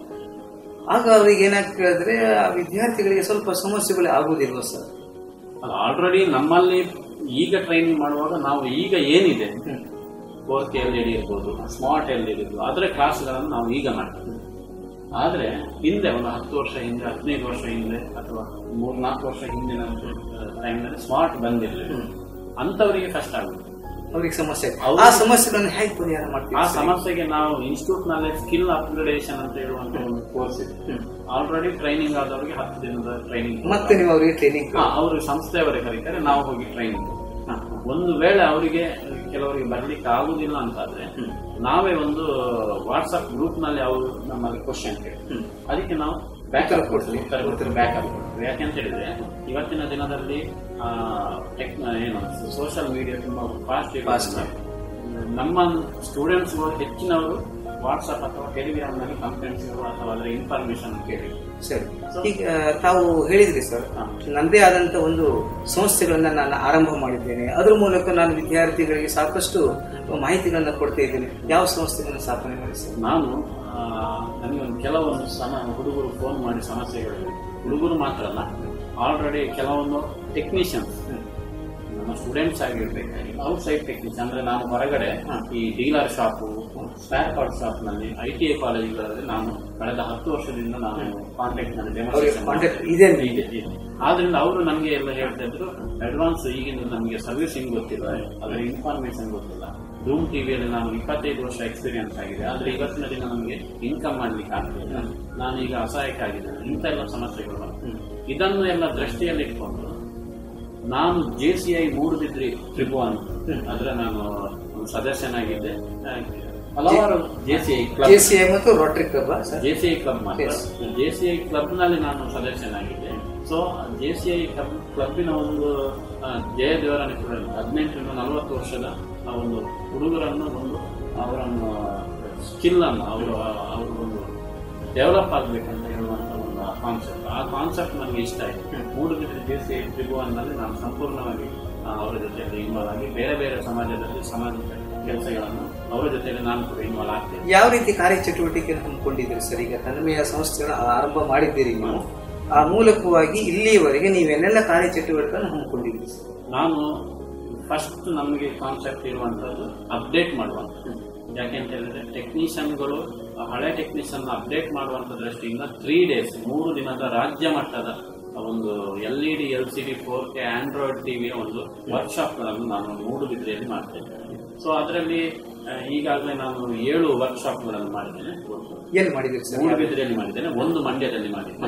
ಆಗ ಅವ್ರಿಗೆ ಏನಾಗ್ತದೆ ಆ ವಿದ್ಯಾರ್ಥಿಗಳಿಗೆ ಸ್ವಲ್ಪ ಸಮಸ್ಯೆಗಳು ಆಗುದಿಲ್ವ ಸರ್ ಅದು ಆಲ್ರೆಡಿ ನಮ್ಮಲ್ಲಿ ಈಗ ಟ್ರೈನಿಂಗ್ ಮಾಡುವಾಗ ನಾವು ಈಗ ಏನಿದೆ ಫೋರ್ ಕೆ ಎಲ್ ಇಡಿ ಇರ್ಬೋದು ಸ್ಮಾರ್ಟ್ ಎಲ್ ಇಡಿ ಇರ್ಬೋದು ಅದರ ಕ್ಲಾಸ್ಗಳನ್ನು ನಾವು ಈಗ ಮಾಡ್ತೀವಿ ಆದ್ರೆ ಹಿಂದೆ ಒಂದು ಹತ್ತು ವರ್ಷ ಹಿಂದೆ ಹದಿನೈದು ವರ್ಷ ಹಿಂದೆ ಅಥವಾ ಮೂರ್ ನಾಲ್ಕು ವರ್ಷ ಹಿಂದಿನ ಟೈಮ್ನಲ್ಲಿ ಸ್ಮಾರ್ಟ್ ಬಂದಿರಲಿಲ್ಲ ಅಂತವರಿಗೆ ಕಷ್ಟ ಆಗುತ್ತೆ ಅವ್ರಿಗೆ ಸಮಸ್ಯೆ ಹೌದು. ಆ ಸಮಸ್ಯೆಗಳನ್ನು ಹೇಗೆ ಪರಿಹಾರ ಮಾಡ್ತೀವಿ ಆ ಸರ್? ಸಮಸ್ಯೆಗೆ ನಾವು ಇನ್ಸ್ಟಿಟ್ಯೂಟ್ ನಲ್ಲಿ ಸ್ಕಿಲ್ ಅಪ್ಗ್ರೇಡೇಷನ್ ಅಂತ ಹೇಳುವಂತ ಒಂದು ಕೋರ್ಸ್ ಇದೆ ಆಲ್ರೆಡಿ ಟ್ರೈನಿಂಗ್ ಆದವರಿಗೆ ಹತ್ತು ದಿನದ ಟ್ರೈನಿಂಗ್ ಮತ್ತೆ ನೀವು ಅವರಿಗೆ ಟ್ರೈನಿಂಗ್ ಅವರು ಸಂಸ್ಥೆಯವರೇ ಕರೀತಾರೆ ನಾವು ಹೋಗಿ ಟ್ರೈನಿಂಗ್ ಒಂದು ವೇಳೆ ಅವರಿಗೆ ಕೆಲವರಿಗೆ ಬರ್ಲಿಕ್ಕೆ ಆಗುದಿಲ್ಲ ಅಂತಾದ್ರೆ ನಾವೇ ಒಂದು ವಾಟ್ಸ್ಆಪ್ ಗ್ರೂಪ್ ನಲ್ಲಿ ಅವರು ನಮ್ಮಲ್ಲಿ ಕ್ವಶನ್ ಕೇಳಿ ಅದಕ್ಕೆ ನಾವು ಬ್ಯಾಕಪ್ ಕೊಡ್ತೀವಿ ಉತ್ತರ ಕೊಡ್ತೀವಿ ಬ್ಯಾಕಪ್ ಕೊಡ್ತೀವಿ ಯಾಕೆಂತ ಹೇಳಿದ್ರೆ ಇವತ್ತಿನ ದಿನದಲ್ಲಿ ಆ, ಟೆಕ್ ಏನು ಸೋಷಿಯಲ್ ಮೀಡಿಯಾ ತುಂಬಾ ಫಾಸ್ಟ್ Fast. ನಮ್ಮ ಸ್ಟೂಡೆಂಟ್ಸ್ಗಳು ಹೆಚ್ಚಿನವರು ವಾಟ್ಸ್ಆಪ್ ಅಥವಾ ಟೆಲಿಗ್ರಾಮ್ ನಲ್ಲಿ ಕಂಪ್ಲೇಂಟ್ಸ್ ಅಥವಾ ಅದರ ಇನ್ಫಾರ್ಮೇಶನ್ ಕೇಳಿ ಸರಿ ಈಗ ತಾವು ಹೇಳಿದ್ರಿ ಸರ್ ಹಾ. ನನ್ನದೇ ಆದಂತ ಒಂದು ಸಂಸ್ಥೆಗಳನ್ನ ನಾನು ಆರಂಭ ಮಾಡಿದ್ದೇನೆ ಅದ್ರ ಮೂಲಕ ನಾನು ವಿದ್ಯಾರ್ಥಿಗಳಿಗೆ ಸಾಕಷ್ಟು ಮಾಹಿತಿಗಳನ್ನ ಕೊಡ್ತಾ ಇದ್ದೇನೆ ಯಾವ ಸಂಸ್ಥೆಗಳನ್ನ ಸ್ಥಾಪನೆ ಮಾಡಿ ಸರ್ ನಾನು ಆ, ನನಗೆ ಒಂದು ಕೆಲವೊಂದು ಸಮ ಹುಡುಗರು ಫೋನ್ ಮಾಡಿ ಸಮಸ್ಯೆಗಳು ಹುಡುಗರು ಮಾತ್ರ ಅಲ್ಲ ಆಲ್ರೆಡಿ ಕೆಲವೊಂದು ಟೆಕ್ನಿಷಿಯನ್ಸ್ ನಮ್ಮ ಸ್ಟೂಡೆಂಟ್ಸ್ ಆಗಿರ್ಬೇಕಾಗಿ ಔಟ್ ಸೈಡ್ ಟೆಕ್ನಿಷಿಯನ್ ಅಂದ್ರೆ ನಾನು ಹೊರಗಡೆ ಈ dealer shop spare part shop ನಲ್ಲಿ ಐ ಟಿ ಐ ಕಾಲೇಜುಗಳಲ್ಲಿ ನಾನು ಕಳೆದ ಹತ್ತು ವರ್ಷದಿಂದ ನಾನು ಕಾಂಟ್ಯಾಕ್ಟ್ ನಲ್ಲಿ ಅವ್ರಿಗೆ demonstration contact ಮಾಡ್ತೀನಿ. ಇದೆ ಇದೆ ಇದೆ. ಆದ್ರಿಂದ ಅವರು ನನಗೆ ಎಲ್ಲ ಹೇಳ್ತಾ ಇದ್ರು ಅಡ್ವಾನ್ಸ್ ಈಗಿನ ನಮಗೆ ಸರ್ವಿಸಿಂಗ್ ಗೊತ್ತಿಲ್ಲ ಅದರ ಇನ್ಫಾರ್ಮೇಶನ್ ಗೊತ್ತಿಲ್ಲ ಧೂಮ್ ಟಿವಿಯಲ್ಲಿ ನಾನು ಇಪ್ಪತ್ತೈದು ವರ್ಷ ಎಕ್ಸ್ಪೀರಿಯನ್ಸ್ ಆಗಿದೆ ಆದ್ರೆ ಇವತ್ತಿನ ದಿನ ನಮಗೆ ಇನ್ಕಮ್ ಮಾಡ್ಲಿಕ್ಕೆ ಆಗ್ತಿಲ್ಲ ನಾನು ಈಗ ಅಸಹಾಯಕ ಆಗಿದ್ದೇನೆ ಇಂಥ ಎಲ್ಲ ಸಮಸ್ಯೆಗಳು ಬರ್ತವೆ. ಇದನ್ನು ಎಲ್ಲ ದೃಷ್ಟಿಯಲ್ಲಿ ಇಟ್ಕೊಂಡು ನಾನು J C I Moodbidri Tribhuvan ಅದರ ನಾನು ಒಂದು ಸದಸ್ಯನಾಗಿದ್ದೆ ಹಲವಾರು J C I club K C I ಮತ್ತು Rotary club sir J C I club ಮಾತ್ರ Yes. J C I club ನಲ್ಲಿ ನಾನು ಸದಸ್ಯನಾಗಿದ್ದೆ so J C I club ಕ್ಲಬ್ಬಿನ ಒಂದು ಆ, ಜಯದೇವರ ಹದಿನೆಂಟರಿಂದ ನಲವತ್ತು ವರ್ಷದ ಆ ಒಂದು ಹುಡುಗರನ್ನು ಒಂದು ಅವರನ್ನು ಸ್ಕಿಲ್ ಅನ್ನು ಅವರು ಅವರು ಒಂದು ಡೆವಲಪ್ ಆಗ್ಬೇಕಂತ ಹೇಳುವಂತ ಒಂದು ಕಾನ್ಸೆಪ್ಟ್ ಆ ಕಾನ್ಸೆಪ್ಟ್ ನನಗೆ ಇಷ್ಟ ಆಯಿತು ಮೂಡುಬಿದ್ರೆ ಜೆ ಸಿ ತ್ರಿಭುವನ್ನಲ್ಲಿ ನಾನು ಸಂಪೂರ್ಣವಾಗಿ ಆ, ಅವರ ಜೊತೆಯಲ್ಲಿ ಇನ್ವಾಲ್ವ್ ಆಗಿ ಬೇರೆ ಬೇರೆ ಸಮಾಜದಲ್ಲಿ ಸಮಾಜ ಕೆಲಸಗಳನ್ನು ಅವರ ಜೊತೆಯಲ್ಲಿ ನಾನು ಕೂಡ ಇನ್ವಾಲ್ವ್ ಆಗ್ತೇನೆ ಯಾವ ರೀತಿ ಕಾರ್ಯಚಟುವಟಿಕೆ ಹಮ್ಮಿಕೊಂಡಿದ್ದೀರಿ ಸರ್ ಈಗ ತನ್ಮಯ ಸಂಸ್ಥೆಗಳನ್ನ ಆರಂಭ ಮಾಡಿದ್ದೀರಿ ನೀವು ಆ ಮೂಲಕವಾಗಿ ಇಲ್ಲಿಯವರೆಗೆ ನೀವೇನೆಲ್ಲ ಕಾರ್ಯಚಟುವಟಿಕೆಗಳನ್ನು ಹಮ್ಮಿಕೊಂಡಿದ್ದೀರಿ ಸರ್ ನಾನು ಫಸ್ಟ್ ನಮಗೆ ಕಾನ್ಸೆಪ್ಟ್ ಇರುವಂತದ್ದು ಅಪ್ಡೇಟ್ ಮಾಡುವಂಥದ್ದು ಯಾಕೆ ಅಂತ ಹೇಳಿದ್ರೆ ಟೆಕ್ನಿಷಿಯನ್ಗಳು ಹಳೆ ಟೆಕ್ನಿಷಿಯನ್ ಅಪ್ಡೇಟ್ ಮಾಡುವಂತ ದೃಷ್ಟಿಯಿಂದ ತ್ರೀ ಡೇಸ್ ಮೂರು ದಿನದ ರಾಜ್ಯ ಮಟ್ಟದ ಒಂದು L E D L C D four K Android ಟಿವಿಯ ಒಂದು ವರ್ಕ್ಶಾಪ್ ಗಳನ್ನು ನಾನು ಮೂಡುಬಿದ್ರೆಯಲ್ಲಿ ಮಾಡ್ತೇನೆ ಸೊ ಅದರಲ್ಲಿ ಈಗಾಗಲೇ ನಾನು ಏಳು ವರ್ಕ್ಶಾಪ್ ಗಳನ್ನು ಮಾಡಿದ್ದೇನೆ ಏನ್ ಮಾಡಿದಿರಿ ಸರ್ ಮೂಡುಬಿದ್ರೆಯಲ್ಲಿ ಮಾಡಿದ್ದೇನೆ ಒಂದು ಮಂಡ್ಯದಲ್ಲಿ ಮಾಡಿದ್ದೇನೆ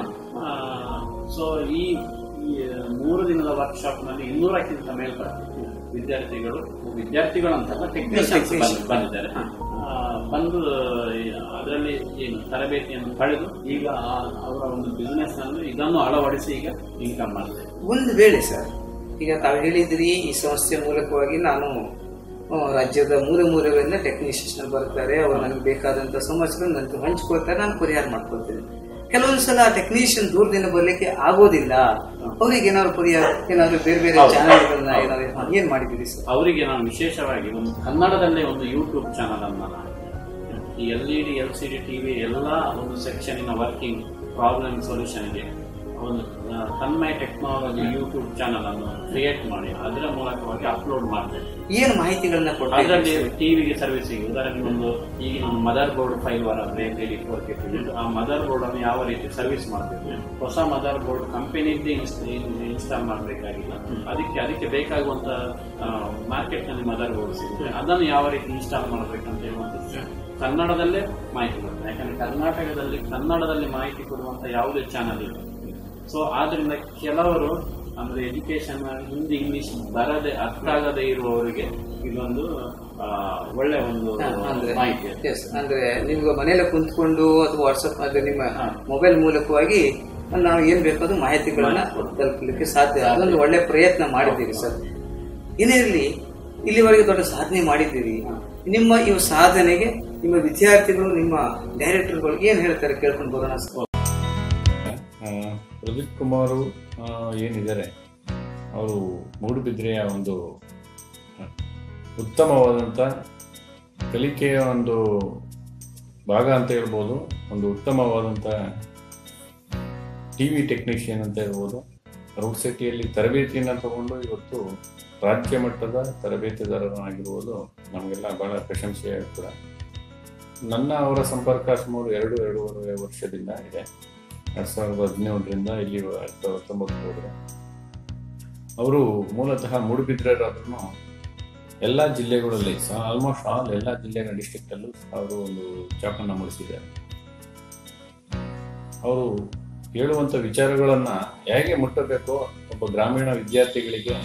ಸೊ ಈ ಈ ಮೂರು ದಿನದ ವರ್ಕ್ಶಾಪ್ ನಲ್ಲಿ ಇನ್ನೂರಕ್ಕಿಂತ ಮೇಲ್ಪಟ್ಟು ವಿದ್ಯಾರ್ಥಿಗಳು ವಿದ್ಯಾರ್ಥಿಗಳು ಅಂತಲ್ಲ ಟೆಕ್ನಿಷಿಯನ್ಸ್ ಬಂದಿದ್ದಾರೆ ಆ, ಬಂದು ಅದರಲ್ಲಿ ಏನು ತರಬೇತಿಯನ್ನು ಪಡೆದು ಈಗ ಆ- ಅವರ ಒಂದು ಬಿಸ್ನೆಸ್ ನಲ್ಲಿ ಇದನ್ನು ಅಳವಡಿಸಿ ಈಗ ಇನ್ಕಮ್ ಮಾಡ್ತಾರೆ ಒಂದು ವೇಳೆ ಸರ್ ಈಗ ತಾವು ಹೇಳಿದ್ರಿ ಈ ಸಂಸ್ಥೆ ಮೂಲಕವಾಗಿ ನಾನು ಆ, ರಾಜ್ಯದ ಮೂಲೆ ಮೂಲೆಗಳಿಂದ ಟೆಕ್ನಿಷಿಯನ್ ಬರ್ತಾರೆ ಅವರು ನನಗೆ ಬೇಕಾದಂತ ಸಮಸ್ಯೆಗಳು ನನಗೆ ಹಂಚ್ಕೊಳ್ತಾರೆ ನಾನು ಪರಿಹಾರ ಮಾಡ್ಕೊಳ್ತೇನೆ ಕೆಲವೊಂದು ಸಲ ಟೆಕ್ನಿಷಿಯನ್ ದೂರದಿಂದ ಬರ್ಲಿಕ್ಕೆ ಆಗೋದಿಲ್ಲ ಅವ್ರಿಗೆ ಏನಾದ್ರು ಪರಿಹಾರ ಏನಾದ್ರು ಬೇರೆ ಬೇರೆ ಹೌದು. ಚಾನೆಲ್ಗಳನ್ನ ಏನಾದ್ರು ಏನ್ ಮಾಡಿದ್ದೀರಿ ಸರ್ ಅವರಿಗೆ ನಾನು ವಿಶೇಷವಾಗಿ ಒಂದು ಕನ್ನಡದಲ್ಲೇ ಒಂದು ಯೂಟ್ಯೂಬ್ ಚಾನಲ್ ಅನ್ನು ನಾನು ಈ L E D L C D TV ಎಲ್ಲ ಒಂದು ಸೆಕ್ಷನಿನ ವರ್ಕಿಂಗ್ ಪ್ರಾಬ್ಲಮ್ ಸೊಲ್ಯೂಷನ್ಗೆ ಒಂದು ಆ, ತನ್ಮಯ ಟೆಕ್ನಾಲಜಿ ಯೂಟ್ಯೂಬ್ ಚಾನಲ್ ಅನ್ನು ಕ್ರಿಯೇಟ್ ಮಾಡಿ ಅದರ ಮೂಲಕವಾಗಿ ಅಪ್ಲೋಡ್ ಮಾಡ್ತೇನೆ ಏನ್ ಮಾಹಿತಿಗಳನ್ನ ಕೊಡ್ತಾ ಅದರಲ್ಲಿ ಇದ್ದೀರಿ ಸರ್? ಟಿವಿಗೆ ಸರ್ವಿಸಿಂಗ್ ಉದಾಹರಣೆಗೆ ಒಂದು ಈಗ ನಮ್ಮ ಮದರ್ ಬೋರ್ಡ್ ಫೈಲ್ ಬರೋದ್ರೆ ಎಲ್ ಫೋರ್ ಕೆ ಆ ಮದರ್ ಬೋರ್ಡ್ ಅನ್ನು ಯಾವ ರೀತಿ ಸರ್ವಿಸ್ ಮಾಡಬೇಕು ಹೊಸ ಮದರ್ ಬೋರ್ಡ್ ಕಂಪನಿಯಿಂದ ಇನ್ಸ್ಟಾಲ್ ಮಾಡಬೇಕಾಗಿಲ್ಲ ಅದಕ್ಕೆ ಅದಕ್ಕೆ ಬೇಕಾಗುವಂತ ಮಾರ್ಕೆಟ್ ನಲ್ಲಿ ಮದರ್ ಬೋರ್ಡ್ ಸಿಗುತ್ತೆ ಅದನ್ನು ಯಾವ ರೀತಿ ಇನ್ಸ್ಟಾಲ್ ಮಾಡಬೇಕಂತ ಹೇಳುವಂತ ಕನ್ನಡದಲ್ಲೇ ಮಾಹಿತಿ ಕೊಡ್ತಾರೆ ಯಾಕಂದ್ರೆ ಕರ್ನಾಟಕದಲ್ಲಿ ಕನ್ನಡದಲ್ಲಿ ಮಾಹಿತಿ ಕೊಡುವಂತ ಯಾವುದೇ ಚಾನಲ್ ಇಲ್ಲ ಸೊ ಆದ್ರಿಂದ ಕೆಲವರು ಅಂದ್ರೆ ಎಜುಕೇಶನ್ ಹಿಂದಿ ಇಂಗ್ಲಿಷ್ ಬರದೆ ಅರ್ಥ ಆಗದೆ ಇರುವವರಿಗೆ ಇದೊಂದು ಆ, ಒಳ್ಳೆ ಒಂದು ಹಾ, ಅಂದ್ರೆ ಮಾಹಿತಿ yes, ಅಂದ್ರೆ ನೀವು ಮನೆಯಲ್ಲ ಕುಂತ್ಕೊಂಡು ಅಥವಾ ವಾಟ್ಸ್ಆಪ್ ಅಂದ್ರೆ ನಿಮ್ಮ ಹಾ. ಮೊಬೈಲ್ ಮೂಲಕವಾಗಿ ನಾವು ಏನ್ ಬೇಕಾದ್ರೂ ಮಾಹಿತಿಗಳನ್ನ ತಲುಪಲಿಕ್ಕೆ ಸಾಧ್ಯ ಅದೊಂದು ಒಳ್ಳೆ ಪ್ರಯತ್ನ ಮಾಡಿದ್ದೀರಿ ಸರ್ ಏನೇ ಇರಲಿ ಇಲ್ಲಿವರೆಗೆ ದೊಡ್ಡ ಸಾಧನೆ ಮಾಡಿದ್ದೀರಿ ನಿಮ್ಮ ಈ ಸಾಧನೆಗೆ ನಿಮ್ಮ ವಿದ್ಯಾರ್ಥಿಗಳು ನಿಮ್ಮ ಡೈರೆಕ್ಟರ್ಗಳು ಏನ್ ಹೇಳ್ತಾರೆ ಕೇಳ್ಕೊಂಡು ಬರೋಣ ಸರ್ ಆ, ಪ್ರದೀಪ್ ಕುಮಾರು ಆ, ಏನಿದ್ದಾರೆ ಅವರು ಮೂಡುಬಿದ್ರೆಯ ಒಂದು ಆ, ಉತ್ತಮವಾದಂಥ ಕಲಿಕೆಯ ಒಂದು ಭಾಗ ಅಂತ ಹೇಳ್ಬೋದು ಒಂದು ಉತ್ತಮವಾದಂಥ ಟಿ ವಿ ಟೆಕ್ನಿಷಿಯನ್ ಅಂತ ಹೇಳ್ಬೋದು ರೋಡ್ ಸಿಟಿಯಲ್ಲಿ ತರಬೇತಿಯನ್ನು ತಗೊಂಡು ಇವತ್ತು ರಾಜ್ಯ ಮಟ್ಟದ ತರಬೇತಿದಾರನಾಗಿರುವುದು ನಮಗೆಲ್ಲ ಬಹಳ ಪ್ರಶಂಸೆ ಕೂಡ ನನ್ನ ಅವರ ಸಂಪರ್ಕ ಸುಮಾರು ಎರಡು ಎರಡೂವರೆ ವರ್ಷದಿಂದ ಇದೆ ಎರಡ್ ಸಾವಿರದ ಹದಿನೇಳರಿಂದ ಇಲ್ಲಿ ಎರಡ್ ಸಾವಿರದ ಹತ್ತೊಂಬತ್ತು ಹೋದ್ರೆ ಅವರು ಮೂಲತಃ ಮೂಡುಬಿದ್ರೆರಾದ್ರೂ ಎಲ್ಲ ಜಿಲ್ಲೆಗಳಲ್ಲಿ ಸಹ ಆಲ್ಮೋಸ್ಟ್ ಆಲ್ ಎಲ್ಲ ಜಿಲ್ಲೆಗಳ ಡಿಸ್ಟ್ರಿಕ್ಟ್ ಅಲ್ಲೂ ಸಹ ಅವರು ಒಂದು ಚಾಪನ್ನ ಮೂಡಿಸಿದ್ದಾರೆ ಅವರು ಹೇಳುವಂತ ವಿಚಾರಗಳನ್ನ ಹೇಗೆ ಮುಟ್ಟಬೇಕೋ ಒಬ್ಬ ಗ್ರಾಮೀಣ ವಿದ್ಯಾರ್ಥಿಗಳಿಗೆ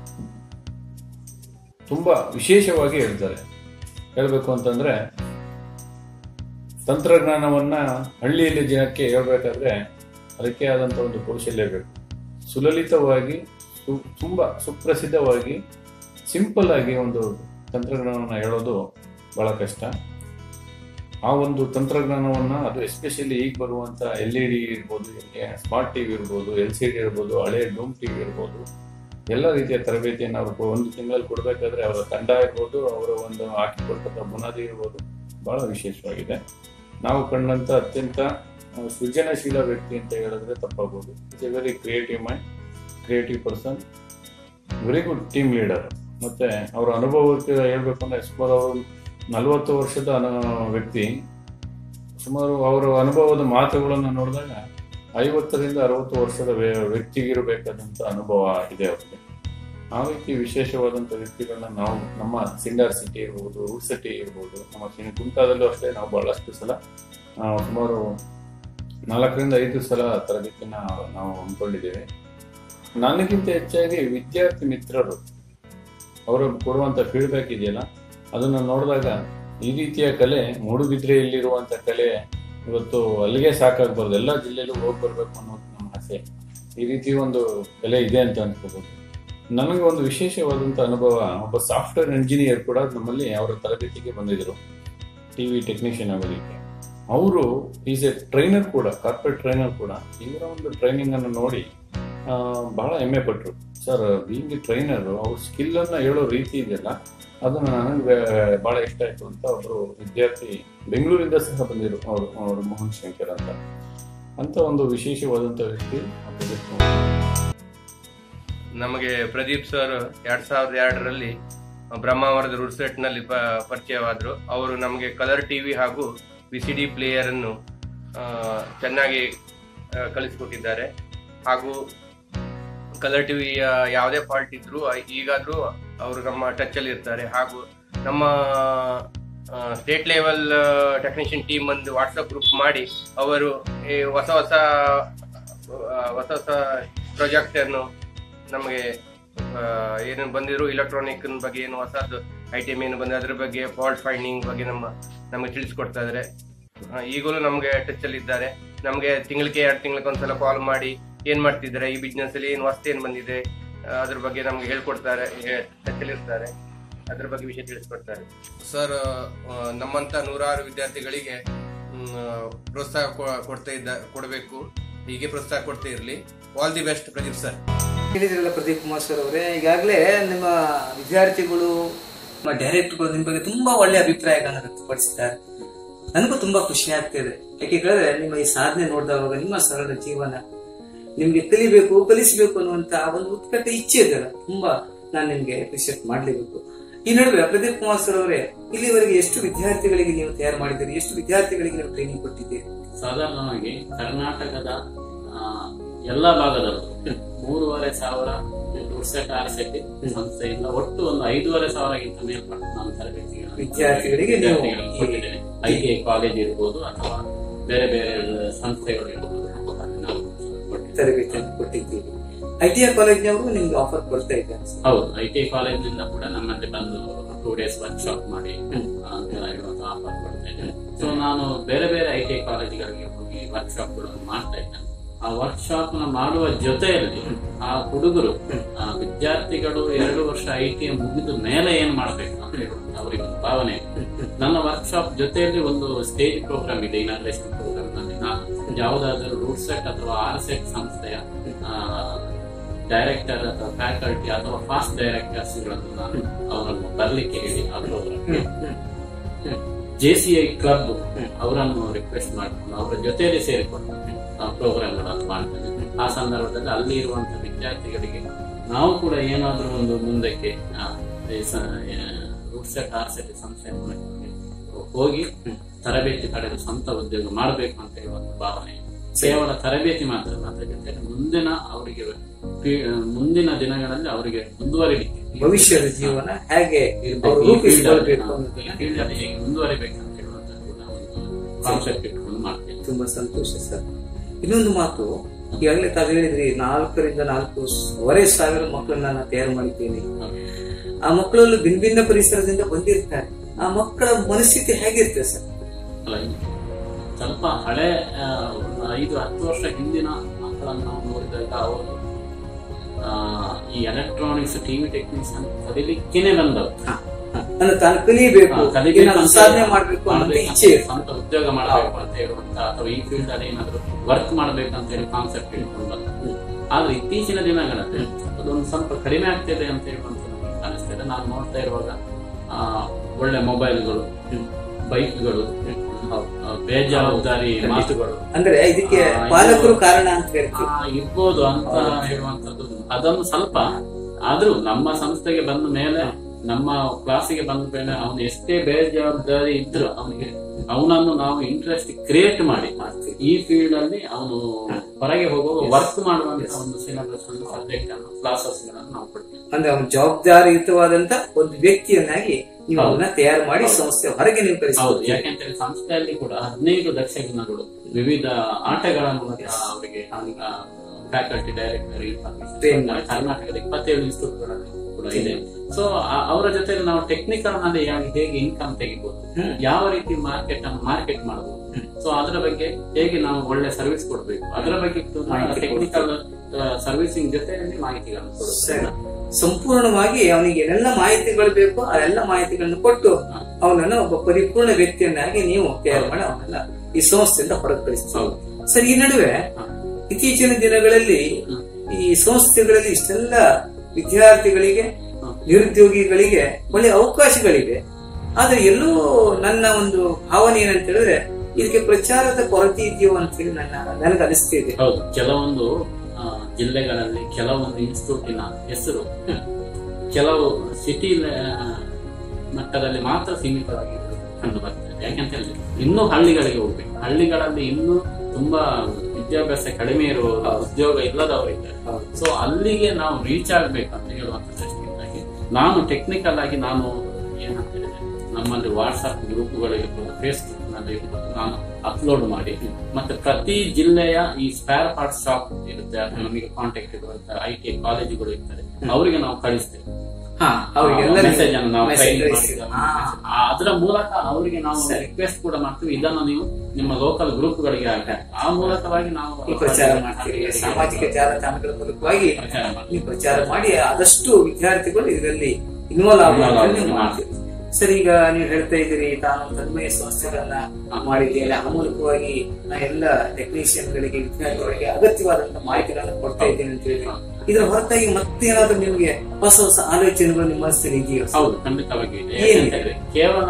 ತುಂಬಾ ವಿಶೇಷವಾಗಿ ಹೇಳ್ತಾರೆ ಹೇಳ್ಬೇಕು ಅಂತಂದ್ರೆ ತಂತ್ರಜ್ಞಾನವನ್ನ ಹಳ್ಳಿಯಲ್ಲಿ ಜನಕ್ಕೆ ಹೇಳ್ಬೇಕಾದ್ರೆ ಅದಕ್ಕೆ ಆದಂತ ಒಂದು ಕೌಶಲ್ಯ ಬೇಕು ಸುಲಲಿತವಾಗಿ ಸು- ತುಂಬಾ ಸುಪ್ರಸಿದ್ಧವಾಗಿ ಸಿಂಪಲ್ ಆಗಿ ಒಂದು ತಂತ್ರಜ್ಞಾನವನ್ನ ಹೇಳೋದು ಬಹಳ ಕಷ್ಟ ಆ ಒಂದು ತಂತ್ರಜ್ಞಾನವನ್ನ ಅದು ಎಸ್ಪೆಷಲಿ ಈಗ ಬರುವಂತ ಎಲ್ ಇ ಡಿ ಇರ್ಬೋದು ಸ್ಮಾರ್ಟ್ ಟಿವಿ ಇರ್ಬೋದು ಎಲ್ ಸಿ ಡಿ ಇರ್ಬೋದು ಹಳೆ ಡೂಮ್ ಟಿವಿ ಇರ್ಬೋದು ಎಲ್ಲ ರೀತಿಯ ತರಬೇತಿಯನ್ನು ಅವರು ಒಂದು ತಿಂಗಳಲ್ಲಿ ಕೊಡಬೇಕಾದ್ರೆ ಅವರ ತಂಡ ಇರ್ಬೋದು ಅವರ ಒಂದು ಹಾಕಿಕೊಟ್ಟಂತ ಬುನಾದಿ ಇರ್ಬೋದು ಬಹಳ ವಿಶೇಷವಾಗಿದೆ ನಾವು ಕಂಡಂತ ಅತ್ಯಂತ ಆ, ಸೃಜನಶೀಲ ವ್ಯಕ್ತಿ ಅಂತ ಹೇಳಿದ್ರೆ ತಪ್ಪಾಗ್ಬೋದು it's a very creative mind creative person very good team leader ಮತ್ತೆ ಅವರ ಅನುಭವಕ್ಕೆ ಹೇಳ್ಬೇಕು ಅಂದ್ರೆ ಸುಮಾರು ಅವರು ನಲವತ್ತು ವರ್ಷದ ಅನು- ವ್ಯಕ್ತಿ ಸುಮಾರು ಅವರ ಅನುಭವದ ಮಾತುಗಳನ್ನು ನೋಡಿದಾಗ ಐವತ್ತರಿಂದ ಅರವತ್ತು ವರ್ಷದ ವ್ಯ- ವ್ಯಕ್ತಿಗಿರಬೇಕಾದಂತ ಅನುಭವ ಇದೆ ಅವರಿಗೆ ಆ ರೀತಿ ವಿಶೇಷವಾದಂಥ ವ್ಯಕ್ತಿಗಳನ್ನ ನಾವು ನಮ್ಮ ಸಿಂಡಾರ್ ಸಿಟಿ ಇರ್ಬೋದು ರೂಟ್ ಸಿಟಿ ಇರ್ಬೋದು ನಮ್ಮ ಸಿನ್- ಕುಂಟಾದಲ್ಲೂ ಅಷ್ಟೇ ನಾವು ಬಹಳಷ್ಟು ಸಲ ಆ, ಸುಮಾರು ನಾಲ್ಕರಿಂದ ಐದು ಸಲ ತರಬೇತಿನ ನಾವು ಹಮ್ಮಿಕೊಂಡಿದ್ದೇವೆ ನನಗಿಂತ ಹೆಚ್ಚಾಗಿ ವಿದ್ಯಾರ್ಥಿ ಮಿತ್ರರು ಅವರು ಕೊಡುವಂತ ಫೀಡ್ಬ್ಯಾಕ್ ಇದೆಯಲ್ಲ ಅದನ್ನ ನೋಡಿದಾಗ ಈ ರೀತಿಯ ಕಲೆ ಮೂಡುಬಿದ್ರೆಯಲ್ಲಿರುವಂತ ಕಲೆ ಇವತ್ತು ಅಲ್ಲಿಗೆ ಸಾಕಾಗ್ಬಾರ್ದು ಎಲ್ಲ ಜಿಲ್ಲೆಯಲ್ಲೂ ಹೋಗಿ ಬರ್ಬೇಕು ಅನ್ನೋದು ನಮ್ಮ ಆಸೆ ಈ ರೀತಿ ಒಂದು ಕಲೆ ಇದೆ ಅಂತ ಅನ್ಕೋಬಹುದು ನನಗೆ ಒಂದು ವಿಶೇಷವಾದಂಥ ಅನುಭವ ಒಬ್ಬ ಸಾಫ್ಟ್ವೇರ್ ಇಂಜಿನಿಯರ್ ಕೂಡ ನಮ್ಮಲ್ಲಿ ಅವರ ತರಬೇತಿಗೆ ಬಂದಿದ್ದರು ಟಿ ವಿ ಟೆಕ್ನಿಷಿಯನ್ ಆಗೋದಕ್ಕೆ ಅವರು ಈಸ್ ಎ ಟ್ರೈನರ್ ಕೂಡ ಕಾರ್ಪೊರೇಟ್ ಟ್ರೈನರ್ ಕೂಡ ಇವರ ಒಂದು ಟ್ರೈನಿಂಗ್ ಅನ್ನು ನೋಡಿ ಆ, ಬಹಳ ಹೆಮ್ಮೆ ಪಟ್ಟರು ಸರ್ ಬೀಂಗ್ ಎ ಟ್ರೈನರ್ ಅವ್ರ ಸ್ಕಿಲ್ ಅನ್ನ ಹೇಳೋ ರೀತಿ ಇದೆಯಲ್ಲ ಅದನ್ನ ನನಗೆ ಬಹಳ ಇಷ್ಟ ಆಯ್ತು ಅಂತ ಒಬ್ರು ವಿದ್ಯಾರ್ಥಿ ಬೆಂಗಳೂರಿಂದ ಸಹ ಬಂದಿರು ಅವರು ಅವರು ಮೋಹನ್ ಶಂಕರ್ ಅಂತ ಅಂತ ಒಂದು ವಿಶೇಷವಾದಂಥ ವ್ಯಕ್ತಿ ಆ ಪ್ರದೀಪ್ ಕುಮಾರ್. ನಮಗೆ ಪ್ರದೀಪ್ ಸರ್ ಎರಡ್ ಸಾವಿರದ ಎರಡರಲ್ಲಿ ಬ್ರಹ್ಮಾವರದ ರುಡ್ಸೆಟ್ ನಲ್ಲಿ ಪ- ಪರಿಚಯವಾದ್ರು ಅವರು ನಮಗೆ ಕಲರ್ ಟಿವಿ ಹಾಗೂ ವಿ ಸಿ ಡಿ ಪ್ಲೇಯರ್ ಅನ್ನು ಆ, ಚೆನ್ನಾಗಿ ಆ, ಕಲಿಸಿಕೊಟ್ಟಿದ್ದಾರೆ ಹಾಗೂ ಕಲರ್ ಟಿವಿಯ ಯಾವುದೇ ಫಾಲ್ಟ್ ಇದ್ರು ಈಗಾದ್ರೂ ಅವರು ನಮ್ಮ ಟಚ್ ಅಲ್ಲಿ ಇರ್ತಾರೆ ಹಾಗೂ ನಮ್ಮ ಸ್ಟೇಟ್ ಲೆವೆಲ್ ಟೆಕ್ನಿಷಿಯನ್ ಟೀಮ್ ಒಂದು ವಾಟ್ಸಪ್ ಗ್ರೂಪ್ ಮಾಡಿ ಅವರು ಈ ಹೊಸ ಹೊಸ ಆ, ಹೊಸ ಹೊಸ ಪ್ರಾಜೆಕ್ಟ್ ಅನ್ನು ನಮಗೆ ಏನೇನು ಬಂದಿದ್ರು ಇಲೆಕ್ಟ್ರಾನಿಕ್ ಬಗ್ಗೆ ಏನು ಹೊಸದು ಐಟಮ್ ಏನು ಬಂದಿದೆ ಅದ್ರ ಬಗ್ಗೆ ಫಾಲ್ಟ್ ಫೈಂಡಿಂಗ್ ಬಗ್ಗೆ ನಮ್ಮ ನಮಗೆ ತಿಳಿಸ್ಕೊಡ್ತಾ ಇದ್ದಾರೆ ಆ, ಈಗಲೂ ನಮಗೆ ಟಚ್ ಅಲ್ಲಿ ಇದ್ದಾರೆ ನಮಗೆ ತಿಂಗಳಿಗೆ ಎರಡು ತಿಂಗಳಿಗೆ ಒಂದ್ಸಲ ಕಾಲ್ ಮಾಡಿ ಏನ್ ಮಾಡ್ತಿದ್ದಾರೆ ಈ ಬಿಸ್ನೆಸ್ ಅಲ್ಲಿ ಏನು ಹೊಸ್ತು ಏನ್ ಬಂದಿದೆ ಆ, ಅದ್ರ ಬಗ್ಗೆ ನಮ್ಗೆ ಹೇಳ್ಕೊಡ್ತಾರೆ ಟಚ್ ಅಲ್ಲಿ ಇರ್ತಾರೆ ಅದ್ರ ಬಗ್ಗೆ ವಿಷಯ ತಿಳಿಸ್ಕೊಡ್ತಾರೆ ಸರ್ ನಮ್ಮಂತ ನೂರಾರು ವಿದ್ಯಾರ್ಥಿಗಳಿಗೆ ಮ್, ಪ್ರೋತ್ಸಾಹ ಕೊ- ಕೊಡ್ತಾ ಇದ್ದ ಕೊಡಬೇಕು ಹೀಗೆ ಪ್ರೋತ್ಸಾಹ ಕೊಡ್ತಾ ಇರಲಿ all the best Pradeep sir ಹೇಳಿದ್ರಲ್ಲ ಪ್ರದೀಪ್ ಕುಮಾರ್ ಸರ್ ಅವರೇ ಈಗಾಗಲೇ ನಿಮ್ಮ ವಿದ್ಯಾರ್ಥಿಗಳು ನಿಮ್ಮ ಡೈರೆಕ್ಟರ್ಗಳು ನಿಮ್ಮ ಬಗ್ಗೆ ತುಂಬಾ ಒಳ್ಳೆ ಅಭಿಪ್ರಾಯಗಳನ್ನ ವ್ಯಕ್ತಪಡಿಸಿದ್ದಾರೆ ನನಗೂ ತುಂಬಾ ಖುಷಿ ಆಗ್ತಿದೆ ಯಾಕೆ ಕೇಳಿದ್ರೆ ನಿಮ್ಮ ಈ ಸಾಧನೆ ನೋಡಿದವಾಗ ನಿಮ್ಮ ಸರಳ ಜೀವನ ನಿಮ್ಗೆ ಕಲಿಬೇಕು ಕಲಿಸಬೇಕು ಅನ್ನುವಂತ ಆ ಒಂದು ಉತ್ಕಟ ಇಚ್ಛೆ ಇದೆಯಲ್ಲ ತುಂಬಾ ನಾನು ನಿಮ್ಗೆ ಅಪ್ರಿಶಿಯೇಟ್ ಮಾಡ್ಲೇಬೇಕು ಈ ನಡುವೆ ಪ್ರದೀಪ್ ಕುಮಾರ್ ಸರ್ ಅವರೇ ಇಲ್ಲಿವರೆಗೆ ಎಷ್ಟು ವಿದ್ಯಾರ್ಥಿಗಳಿಗೆ ನೀವು ತಯಾರು ಮಾಡಿದ್ದೀರಿ ಎಷ್ಟು ವಿದ್ಯಾರ್ಥಿಗಳಿಗೆ ನೀವು ಟ್ರೈನಿಂಗ್ ಕೊಟ್ಟಿದ್ದೀರಿ ಸಾಧಾರಣವಾಗಿ ಕರ್ನಾಟಕದ ಆ, ಎಲ್ಲಾ ಭಾಗದಲ್ಲೂ ಮೂರುವರೆ ಸಾವಿರ ದುರ್ಸೆಟ್ ಆರ್ಸೆಟ್ ಸಂಸ್ಥೆಯಿಂದ ಒಟ್ಟು ಒಂದು ಐದೂವರೆ ಸಾವಿರಕ್ಕಿಂತ ಮೇಲ್ಪಟ್ಟು ನಾನು ತರಬೇತಿಗಳನ್ನು ವಿದ್ಯಾರ್ಥಿಗಳಿಗೆ ನೀವು ವಿದ್ಯಾರ್ಥಿಗಳಿಗೆ ಕೊಟ್ಟಿದ್ದೇನೆ ಐ ಟಿ ಐ ಕಾಲೇಜ್ ಇರ್ಬೋದು ಅಥವಾ ಬೇರೆ ಬೇರೆ ಸಂಸ್ಥೆಗಳು ಇರ್ಬೋದು ಅದನ್ನ ನಾವು ಕೊಟ್ಟಿದ್ದೇವೆ. ತರಬೇತಿಯನ್ನು ಕೊಟ್ಟಿದ್ದೀರಿ ಐ ಟಿ ಐ ಕಾಲೇಜ್ನವರು ನಿಮ್ಗೆ ಆಫರ್ ಕೊಡ್ತಾ ಇದ್ದಾರೆ ಹೌದು ಐ ಟಿ ಐ ಕಾಲೇಜಿನಿಂದ ಕೂಡ ನಮ್ಮಲ್ಲಿ ಬಂದು ಟೂ ಡೇಸ್ ವರ್ಕ್ಶಾಪ್ ಮಾಡಿ ಇವತ್ತು ಆಫರ್ ಕೊಡ್ತಾ ಇದ್ದೇನೆ ಸೊ ನಾನು ಬೇರೆ ಬೇರೆ ಐ ಟಿ ಐ ಕಾಲೇಜುಗಳಿಗೆ ಹೋಗಿ ವರ್ಕ್ಶಾಪ್ಗಳನ್ನು ಮಾಡ್ತಾ ಇದ್ದೇನೆ ಆ ವರ್ಕ್ಶಾಪ್ ನ ಮಾಡುವ ಜೊತೆಯಲ್ಲಿ ಆ ಹುಡುಗರು ಆ ವಿದ್ಯಾರ್ಥಿಗಳು ಎರಡು ವರ್ಷ ಐ ಟಿ ಮುಗಿದ ಮೇಲೆ ಏನ್ ಮಾಡ್ಬೇಕು ಅಂತ ಹೇಳುವಂತ ಅವರಿಗೆ ಒಂದು ಭಾವನೆ ಇದೆ. ನನ್ನ ವರ್ಕ್ಶಾಪ್ ಜೊತೆಯಲ್ಲಿ ಒಂದು ಸ್ಟೇಜ್ ಪ್ರೋಗ್ರಾಮ್ ಇದೆ ಇನಾಗ್ರೇಷನ್ ಪ್ರೋಗ್ರಾಮ್ ನಲ್ಲಿ ನಾನು ಯಾವುದಾದರೂ ರೂಟ್ ಸೆಟ್ ಅಥವಾ ಆರ್ ಸೆಟ್ ಸಂಸ್ಥೆಯ ಡೈರೆಕ್ಟರ್ ಅಥವಾ ಫ್ಯಾಕಲ್ಟಿ ಅಥವಾ ಫಾಸ್ಟ್ ಡೈರೆಕ್ಟರ್ಸ್ ಗಳನ್ನು ನಾನು ಅವರನ್ನು ಬರ್ಲಿಕ್ಕೆ ಹೇಳಿ ಆ program J C I club ಅವರನ್ನು ರಿಕ್ವೆಸ್ಟ್ ಮಾಡಿಕೊಂಡು ಅವರ ಜೊತೆಯಲ್ಲಿ ಸೇರಿಕೊಂಡು ಪ್ರೋಗ್ರಾಮ್ ಗಳನ್ನು ಮಾಡ್ತೇನೆ ಆ ಸಂದರ್ಭದಲ್ಲಿ ಅಲ್ಲಿ ಇರುವಂತಹ ವಿದ್ಯಾರ್ಥಿಗಳಿಗೆ ನಾವು ಕೂಡ ಏನಾದ್ರೂ ಒಂದು ಮುಂದಕ್ಕೆ ರೂಟ್ಸೆಟ್ ಆರ್ಸೆಟ್ ಸಂಸ್ಥೆಯನ್ನು ಹೋಗಿ ತರಬೇತಿ ಪಡೆದು ಸ್ವಂತ ಉದ್ಯೋಗ ಮಾಡಬೇಕು ಅಂತ ಹೇಳುವ ಒಂದು ಭಾವನೆ ಕೇವಲ ತರಬೇತಿ ಮಾತ್ರ ಅಲ್ಲ, ಅದರ ಜೊತೆ ಮುಂದಿನ ಅವರಿಗೆ ಪೀ- ಮುಂದಿನ ದಿನಗಳಲ್ಲಿ ಅವರಿಗೆ ಮುಂದುವರಿಲಿಕ್ಕೆ ಭವಿಷ್ಯದ ಜೀವನ ಹೇಗೆ ಇರ್ಬೇಕು, ಅವರು ಈ field ಅಲ್ಲಿ ರೂಪಿಸಿಕೊಳ್ಬೇಕು ನಾವು ಅನ್ನೋದನ್ನ ಈ field ಅಲ್ಲಿ ಹೇಗೆ ಮುಂದುವರಿಬೇಕು ಅಂತ ಹೇಳುವಂತದ್ದು ಕೂಡ ಒಂದು ಕಾನ್ಸೆಪ್ಟ್ ಇಟ್ಕೊಂಡು ಮಾಡ್ತೇನೆ ತುಂಬಾ ಸಂತೋಷ ಸರ್ ಇನ್ನೊಂದು ಮಾತು ಈಗಾಗಲೇ ತಾವು ಹೇಳಿದ್ರಿ ನಾಲ್ಕರಿಂದ ನಾಲ್ಕೂವರೆ ಸಾವಿರ ಮಕ್ಕಳನ್ನ ನಾನು ತಯಾರು ಮಾಡಿದ್ದೇನೆ ಆ ಮಕ್ಕಳಲ್ಲೂ ಭಿನ್ನ ಭಿನ್ನ ಪರಿಸರದಿಂದ ಬಂದಿರ್ತಾರೆ ಆ ಮಕ್ಕಳ ಮನಸ್ಥಿತಿ ಹೇಗಿರ್ತದೆ ಸರ್ ಅಲ್ಲ, ಇದು ಸ್ವಲ್ಪ ಹಳೆ ಆ, ಒಂದು ಐದು ಹತ್ತು ವರ್ಷ ಹಿಂದಿನ ಮಕ್ಕಳನ್ನು ನಾವು ನೋಡಿದಾಗ ಅವರು ಆ, ಈ ಎಲೆಕ್ಟ್ರಾನಿಕ್ಸ್ ಟಿವಿ ಟೆಕ್ನಿಕ್ಸ್ ಕಲಿಲಿಕ್ಕೇನೆ ಬಂದವರು ಅಂದ್ರೆ ತಾನು ಕಲಿಬೇಕು ಆ, ಕಲಿಬೇಕು ಏನಾದ್ರು ಅಂತ ಸಾಧನೆ ಮಾಡ್ಬೇಕು ಅನ್ನೋ ಮಾಡ್ಬೇಕು ಇಚ್ಛೆ ಅಂತ, ಸ್ವಂತ ಉದ್ಯೋಗ ಮಾಡಬೇಕು ಅಂತ ಹೇಳುವಂತ ಅಥವಾ ಈ ಫೀಲ್ಡ್ ಅಲ್ಲಿ ಏನಾದ್ರು ವರ್ಕ್ ಮಾಡ್ಬೇಕು ಅಂತ ಹೇಳಿ ಕಾನ್ಸೆಪ್ಟ್ ಇಟ್ಕೊಂಡು ಬಂದದ್ದು. ಆದ್ರೆ ಇತ್ತೀಚಿನ ದಿನಗಳಲ್ಲಿ ಅದೊಂದು ಸ್ವಲ್ಪ ಕಡಿಮೆ ಆಗ್ತಿದೆ ಅಂತ ಹೇಳುವಂತ ನಮಗೆ ಕಾಣಿಸ್ತಿದೆ ನಾನು ನೋಡ್ತಾ ಇರುವಾಗ ಆ, ಒಳ್ಳೆ ಮೊಬೈಲ್ಗಳು ಬೈಕ್ಗಳು ಬೇಜವಾಬ್ದಾರಿ ಮಾತುಗಳು ಅಂದ್ರೆ ಇದಕ್ಕೆ ಆ, ಇದು- ಪಾಲಕರು ಕಾರಣ ಅಂತ ಹೇಳ್ತೀವಿ ಆ, ಇರ್ಬೋದು ಅಂತ ಹೇಳುವಂತದ್ದು ಅದನ್ನು ಸ್ವಲ್ಪ ಆದ್ರೂ ನಮ್ಮ ಸಂಸ್ಥೆಗೆ ಬಂದ ಮೇಲೆ ನಮ್ಮ ಕ್ಲಾಸಿಗೆ ಬಂದ ಮೇಲೆ ಅವನು ಎಷ್ಟೇ ಬೇಜವಾಬ್ದಾರಿ ಇದ್ರು ಅವನಿಗೆ ಅವನನ್ನು ನಾವು ಇಂಟ್ರೆಸ್ಟ್ ಕ್ರಿಯೇಟ್ ಮಾಡಿ ಈ ಫೀಲ್ಡ್ ಅಲ್ಲಿ ಅವನು ಹೊರಗೆ ಹೋಗುವಾಗ ವರ್ಕ್ ಮಾಡುವಂತ ಒಂದು ಸಿಲೆಬಸ್ ಒಂದು ಸಬ್ಜೆಕ್ಟ್ ಅನ್ನು ಕ್ಲಾಸಸ್ ಗಳನ್ನು ನಾವು ಕೊಡ್ತೀವಿ ಅಂದ್ರೆ ಅವನು ಜವಾಬ್ದಾರಿಯುತವಾದಂತ ಒಂದು ವ್ಯಕ್ತಿಯನ್ನಾಗಿ ನೀವು ಹೌದು. ಅವನ್ನ ತಯಾರು ಮಾಡಿ ಸಂಸ್ಥೆ ಹೊರಗೆ ನೀವು ಹೌದು ಕಳಿಸಬಹುದು ಯಾಕೆಂತೇಳಿ ಸಂಸ್ಥೆಯಲ್ಲಿ ಕೂಡ ಹದಿನೈದು ದಕ್ಷ ಗುಣಗಳು ವಿವಿಧ ಆಟಗಳ ಮೂಲಕ ಅವರಿಗೆ ಫ್ಯಾಕಲ್ಟಿ ಡೈರೆಕ್ಟರ್ Train ಮಾಡಿ. ಕರ್ನಾಟಕದ ಇಪ್ಪತ್ತೇಳು ಇನ್ಸ್ಟಿಟ್ಯೂಟ್ಗಳಲ್ಲಿ ಕೂಡ ಇದೆ ಸೊ ಅವರ ಜೊತೆ ನಾವು ಟೆಕ್ನಿಕಲ್ ನಲ್ಲಿ ಯಾವ- ಹೇಗೆ ಇನ್ಕಮ್ ತೆಗಿಬಹುದು ಹ್ಮ್. ಯಾವ ರೀತಿ ಮಾರ್ಕೆಟ್ ಅನ್ನು ಮಾರ್ಕೆಟ್ ಮಾಡಬಹುದು ಸೊ ಅದರ ಬಗ್ಗೆ ಹೇಗೆ ನಾವು ಒಳ್ಳೆ ಸರ್ವಿಸ್ ಕೊಡಬೇಕು ಅದರ ಬಗ್ಗೆ ಮಾಹಿತಿ ಟೆಕ್ನಿಕಲ್ ಸರ್ವಿಸಿಂಗ್ ಜೊತೆಯಲ್ಲಿ ಮಾಹಿತಿಗಳನ್ನು ಕೊಡುತ್ತೆ ಸರಿ ಸಂಪೂರ್ಣವಾಗಿ ಅವನಿಗೆ ಏನೆಲ್ಲ ಮಾಹಿತಿಗಳು ಬೇಕೋ ಆ ಎಲ್ಲ ಮಾಹಿತಿಗಳನ್ನು ಕೊಟ್ಟು ಅವನನ್ನು ಒಬ್ಬ ಪರಿಪೂರ್ಣ ವ್ಯಕ್ತಿಯನ್ನಾಗಿ ನೀವು ತಯಾರು ಮಾಡಿ ಅವನನ್ನ ಈ ಸಂಸ್ಥೆಯಿಂದ ಹೊರಗೆ ಕಳಿಸ್ತೀವಿ ಸರ್ ಈ ನಡುವೆ ಇತ್ತೀಚಿನ ದಿನಗಳಲ್ಲಿ ಈ ಸಂಸ್ಥೆಗಳಲ್ಲಿ ಇಷ್ಟೆಲ್ಲ ವಿದ್ಯಾರ್ಥಿಗಳಿಗೆ ನಿರುದ್ಯೋಗಿಗಳಿಗೆ ಒಳ್ಳೆ ಅವಕಾಶಗಳಿವೆ ಆದ್ರೆ ಎಲ್ಲೋ ನನ್ನ ಒಂದು ಭಾವನೆ ಏನಂತ ಹೇಳಿದ್ರೆ ಇದಕ್ಕೆ ಪ್ರಚಾರದ ಕೊರತೆ ಇದೆಯೋ ಅಂತ ಹೇಳಿ ನನ್ನ ನನಗೆ ಅನಿಸ್ತಿದೆ ಹೌದು ಕೆಲವೊಂದು ಆ, ಜಿಲ್ಲೆಗಳಲ್ಲಿ ಕೆಲವೊಂದು ಇನ್ಸ್ಟಿಟ್ಯೂಟಿನ ಹೆಸರು ಕೆಲವು ಸಿಟಿ ಮಟ್ಟದಲ್ಲಿ ಮಾತ್ರ ಸೀಮಿತವಾಗಿ ಕಂಡು ಬರ್ತದೆ ಯಾಕೆಂತ ಹೇಳಿದ್ರೆ ಇನ್ನೂ ಹಳ್ಳಿಗಳಿಗೆ ಹೋಗ್ಬೇಕು ಹಳ್ಳಿಗಳಲ್ಲಿ ಇನ್ನೂ ತುಂಬಾ ವಿದ್ಯಾಭ್ಯಾಸ ಕಡಿಮೆ ಇರುವ ಉದ್ಯೋಗ ಇಲ್ಲದವರಿದ್ದಾರೆ ಸೊ ಅಲ್ಲಿಗೆ ನಾವು ರೀಚ್ ಆಗ್ಬೇಕಂತ ಹೇಳುವಂತ ದೃಷ್ಟಿಯಿಂದಾಗಿ ನಾನು ಟೆಕ್ನಿಕಲ್ ಆಗಿ ನಾನು ಏನಂತ ಹೇಳಿದ್ರೆ ನಮ್ಮಲ್ಲಿ ವಾಟ್ಸ್ಆಪ್ ಗ್ರೂಪ್ಗಳಿರ್ಬೋದು ಫೇಸ್ಬುಕ್ ನಲ್ಲಿ ಇರ್ಬೋದು ನಾನು ಅಪ್ಲೋಡ್ ಮಾಡಿ ಮತ್ತೆ ಪ್ರತಿ ಜಿಲ್ಲೆಯ ಈ ಸ್ಪೇರ್ ಪಾರ್ಟ್ ಶಾಪ್ ಇರುತ್ತೆ ಅದು ನಮಗೆ ಕಾಂಟ್ಯಾಕ್ಟ್ ಇರುವಂತ ಐ ಟಿ ಕಾಲೇಜುಗಳು ಇರ್ತಾರೆ ಅವರಿಗೆ ನಾವು ಕಳಿಸ್ತೇವೆ ಹಾ ಅವರಿಗೆಲ್ಲ ಮೆಸೇಜ್ ಅನ್ನು ನಾವು message training ಕಳಿಸಿ. ಮಾಡಿದ ಹಾ. ಆ, ಅದರ ಮೂಲಕ ಅವರಿಗೆ ನಾವು ಸರಿ. ರಿಕ್ವೆಸ್ಟ್ ಕೂಡ ಮಾಡ್ತೀವಿ ಇದನ್ನು ನೀವು ನಿಮ್ಮ ಲೋಕಲ್ ಗ್ರೂಪ್ಗಳಿಗೆ ಹಾಕಿ ಆ ಮೂಲಕವಾಗಿ ನಾವು ಈ ಪ್ರಚಾರ ಮಾಡ್ತೀರಿ ಸಾಮಾಜಿಕ ಜಾಲತಾಣಗಳ ಮೂಲಕವಾಗಿ ಪ್ರಚಾರ ಮಾಡ್ತೀವಿ. ಈ ಪ್ರಚಾರ ಮಾಡಿ ಆದಷ್ಟು ವಿದ್ಯಾರ್ಥಿಗಳು ಇದರಲ್ಲಿ ಇನ್ವಾಲ್ವ್ ಆಗುವಂತೆ ನೀವು ಮಾಡ್ತೀರಿ ಸರ್ ಈಗ ನೀವು ಹೇಳ್ತಾ ಇದ್ದೀರಿ ತಾನು ತನ್ಮಯ ಸಂಸ್ಥೆಗಳನ್ನ ಮಾಡಿದ್ದೇನೆ ಆ ಮೂಲಕವಾಗಿ ನಾ ಎಲ್ಲ ಟೆಕ್ನಿಷಿಯನ್ ಗಳಿಗೆ ವಿದ್ಯಾರ್ಥಿಗಳಿಗೆ ಅಗತ್ಯವಾದಂತ ಮಾಹಿತಿಗಳನ್ನ ಕೊಡ್ತಾ ಇದ್ದೇನೆ ಅಂತ ಹೇಳಿ ಇದರ ಹೊರತಾಗಿ ಮತ್ತೇನಾದ್ರೂ ನಿಮ್ಗೆ ಹೊಸ ಹೊಸ ಆಲೋಚನೆಗಳು ನಿಮ್ಮ ಮನಸ್ಸಲ್ಲಿ ಇದೆಯೋ ಹೌದು ಖಂಡಿತವಾಗಿ ಇದೆ ಏನಿದೆ? ಯಾಕಂತಂದ್ರೆ ಕೇವಲ